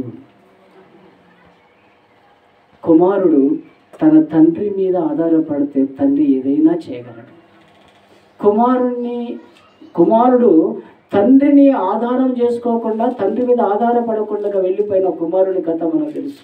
కుమారుడు తన తండ్రి మీద ఆధారపడితే తండ్రి ఏదైనా చేయగలడు కుమారుణ్ణి కుమారుడు తండ్రిని ఆధారం చేసుకోకుండా తండ్రి మీద ఆధారపడకుండా వెళ్ళిపోయిన కుమారుని కథ మనకు తెలుసు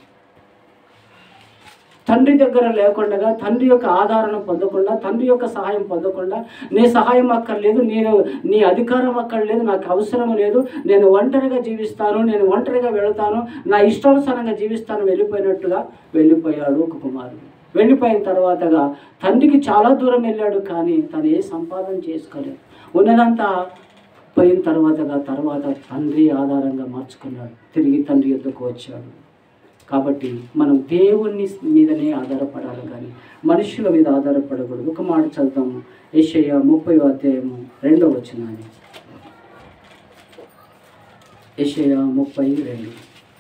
తండ్రి దగ్గర లేకుండా తండ్రి యొక్క ఆధారణ పొందకుండా తండ్రి యొక్క సహాయం పొందకుండా నీ సహాయం అక్కర్లేదు నేను నీ అధికారం అక్కర్లేదు నాకు అవసరం లేదు నేను ఒంటరిగా జీవిస్తాను నేను ఒంటరిగా వెళతాను నా ఇష్టానుసారంగా జీవిస్తాను వెళ్ళిపోయినట్టుగా వెళ్ళిపోయాడు ఒక కుమారుడు వెళ్ళిపోయిన తర్వాతగా తండ్రికి చాలా దూరం వెళ్ళాడు కానీ తను ఏ సంపాదన చేసుకోలేదు ఉన్నదంతా పోయిన తర్వాతగా తర్వాత తండ్రి ఆధారంగా మార్చుకున్నాడు తిరిగి తండ్రి ఎద్దుకు వచ్చాడు కాబట్టి మనం దేవుని మీదనే ఆధారపడాలి కానీ మనుషుల మీద ఆధారపడకూడదు ఒక మాట చదువుతాము ఏషయ్య ముప్పై అధ్యాయము రెండవ వచనాన్ని ఏషయ్య ముప్పై రెండు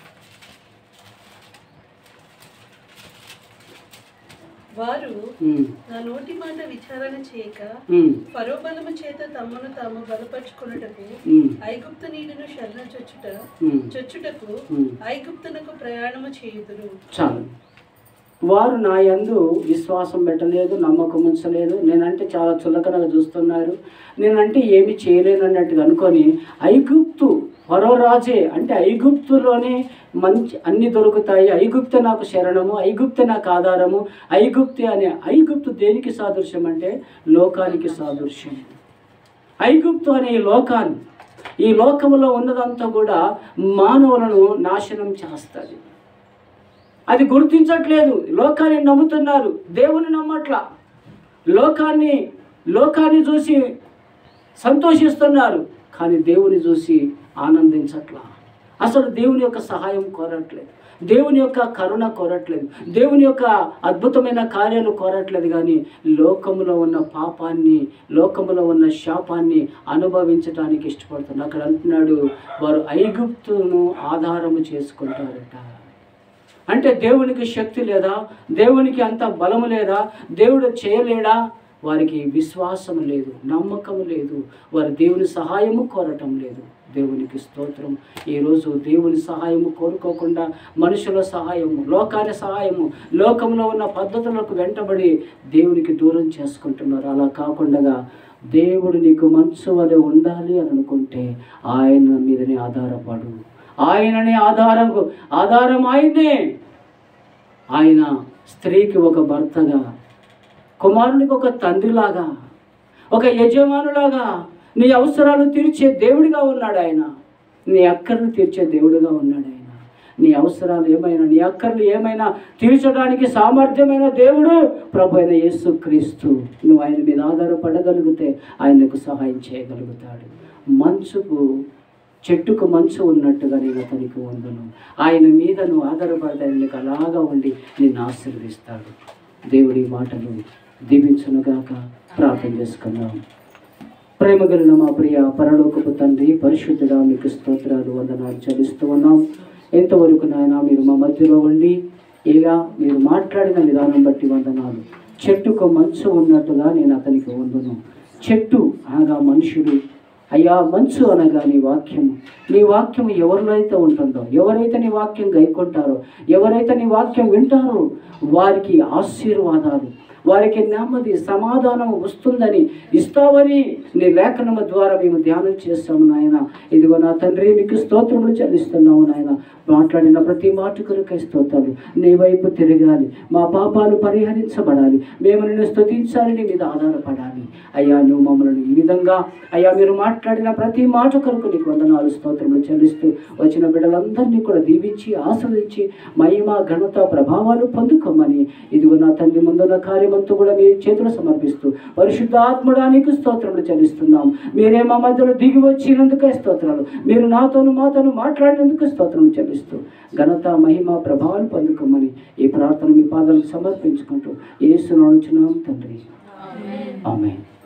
వారు ఉమ్, నా నోటి మాట విచారణ చేయక ఉమ్, పరోబలము చేత తమను తాము బలపరుచుకున్నటకు ఉమ్, ఐగుప్తు నీటిను శరణ చొచ్చుట ఉమ్, చొచ్చుటకు ఉమ్. ఐగుప్తునకు ప్రయాణము చేయుదురు చాలు వారు నా యందు విశ్వాసం పెట్టలేదు నమ్మకం ఉంచలేదు నేనంటే చాలా చులకనగా చూస్తున్నారు నేనంటే ఏమి చేయలేను అన్నట్టుగా అనుకొని ఐగుప్తు ఫరో రాజే అంటే ఐగుప్తులోనే మంచి అన్ని దొరుకుతాయి ఐగుప్తు నాకు శరణము ఐగుప్తు నాకు ఆధారము ఐగుప్తి అనే ఐగుప్తు దేనికి సాదృశ్యం అంటే లోకానికి సాదృశ్యం ఐగుప్తు అనే ఈ లోకాన్ని ఈ లోకములో ఉన్నదంతా కూడా మానవులను నాశనం చేస్తుంది అది గుర్తించట్లేదు లోకాన్ని నమ్ముతున్నారు దేవుని నమ్మట్ల లోకాన్ని లోకాన్ని చూసి సంతోషిస్తున్నారు కానీ దేవుని చూసి ఆనందించట్లా అసలు దేవుని యొక్క సహాయం కోరట్లేదు దేవుని యొక్క కరుణ కోరట్లేదు దేవుని యొక్క అద్భుతమైన కార్యాలు కోరట్లేదు కానీ లోకములో ఉన్న పాపాన్ని లోకములో ఉన్న శాపాన్ని అనుభవించడానికి ఇష్టపడుతున్నారు అక్కడ అంటున్నాడు వారు ఐగుప్తును ఆధారము చేసుకుంటారట అంటే దేవునికి శక్తి లేదా దేవునికి అంత బలము లేదా దేవుడు చేయలేడా వారికి విశ్వాసం లేదు నమ్మకం లేదు వారు దేవుని సహాయము కోరటం లేదు దేవునికి స్తోత్రం ఈరోజు దేవుని సహాయము కోరుకోకుండా మనుషుల సహాయము లోకాని సహాయము లోకంలో ఉన్న పద్ధతులకు వెంటబడి దేవునికి దూరం చేసుకుంటున్నారు అలా కాకుండా దేవుడు నీకు మంచు వలె ఉండాలి అని అనుకుంటే ఆయన మీదనే ఆధారపడు ఆయననే ఆధారం ఆధారం ఆయనే ఆయన స్త్రీకి ఒక భర్తగా కుమారునికి ఒక తండ్రిలాగా ఒక యజమానులాగా నీ అవసరాలు తీర్చే దేవుడిగా ఉన్నాడు ఆయన నీ అక్కర్లు తీర్చే దేవుడిగా ఉన్నాడు ఆయన నీ అవసరాలు ఏమైనా నీ అక్కర్లు ఏమైనా తీర్చడానికి సామర్థ్యమైన దేవుడు ప్రభు అయిన యేసు క్రీస్తు నువ్వు ఆయన మీద ఆధారపడగలిగితే ఆయనకు సహాయం చేయగలుగుతాడు మంచుకు చెట్టుకు మంచు ఉన్నట్టుగా నేను అతనికి ఉందును ఆయన మీద నువ్వు ఆధారపడితే ఆయన నీకు అలాగా ఉండి నిన్ను ఆశీర్వదిస్తాడు దేవుడి మాటలు దీవించునుగాక ప్రార్థన చేసుకుందాం ప్రేమ కలిగిన మా ప్రియ పరలోకపు తండ్రి పరిశుద్ధుడా మీకు స్తోత్రాలు వందనాలు చెల్లిస్తూ ఉన్నాం ఎంతవరకు నాయన మీరు మా మధ్యలో ఉండి ఇలా మీరు మాట్లాడిన విధానం బట్టి వందనాలు చెట్టుకు మంచు ఉన్నట్టుగా నేను అతనికి వందును చెట్టు అనగా మనుషుడు అయ్యా మంచు అనగా నీ వాక్యము నీ వాక్యం ఎవరిలో అయితే ఉంటుందో ఎవరైతే నీ వాక్యం గైకొంటారో ఎవరైతే నీ వాక్యం వింటారో వారికి ఆశీర్వాదాలు వారికి నెమ్మది సమాధానం వస్తుందని ఇస్తావని నీ లేఖనము ద్వారా మేము ధ్యానం చేస్తాము నాయన ఇదిగో నా తండ్రి మీకు స్తోత్రములు చెల్లిస్తున్నాము నాయన మాట్లాడిన ప్రతి మాట కొరకై స్తోత్రాలు నీ వైపు తిరగాలి మా పాపాలు పరిహరించబడాలి మేము నిన్ను స్తుతించాలి నీ మీద ఆధారపడాలి అయ్యా నువ్వు మమ్మల్ని ఈ విధంగా అయ్యా మీరు మాట్లాడిన ప్రతి మాట కొరకు నీకు వందనాలు స్తోత్రములు చెల్లిస్తూ వచ్చిన బిడ్డలందరినీ కూడా దీవించి ఆశ్రయించి మహిమ ఘనత ప్రభావాలు పొందుకోమని ఇదిగో నా తండ్రి ముందున్న కార్యమంతా కూడా మీ చేతులు సమర్పిస్తూ పరిశుద్ధాత్మడానికి స్తోత్రములు చెల్లిస్తున్నాం మీరే మా మధ్యలో దిగి వచ్చినందుకే స్తోత్రాలు మీరు నాతోను మాతోను మాట్లాడినందుకు స్తోత్రములు చెల్లిస్తూ ఘనత మహిమ ప్రభావాలు పొందుకోమని ఈ ప్రార్థన మీ పాదాలకు సమర్పించుకుంటూ ఏసునాడుచున్నాం తండ్రి ఆమె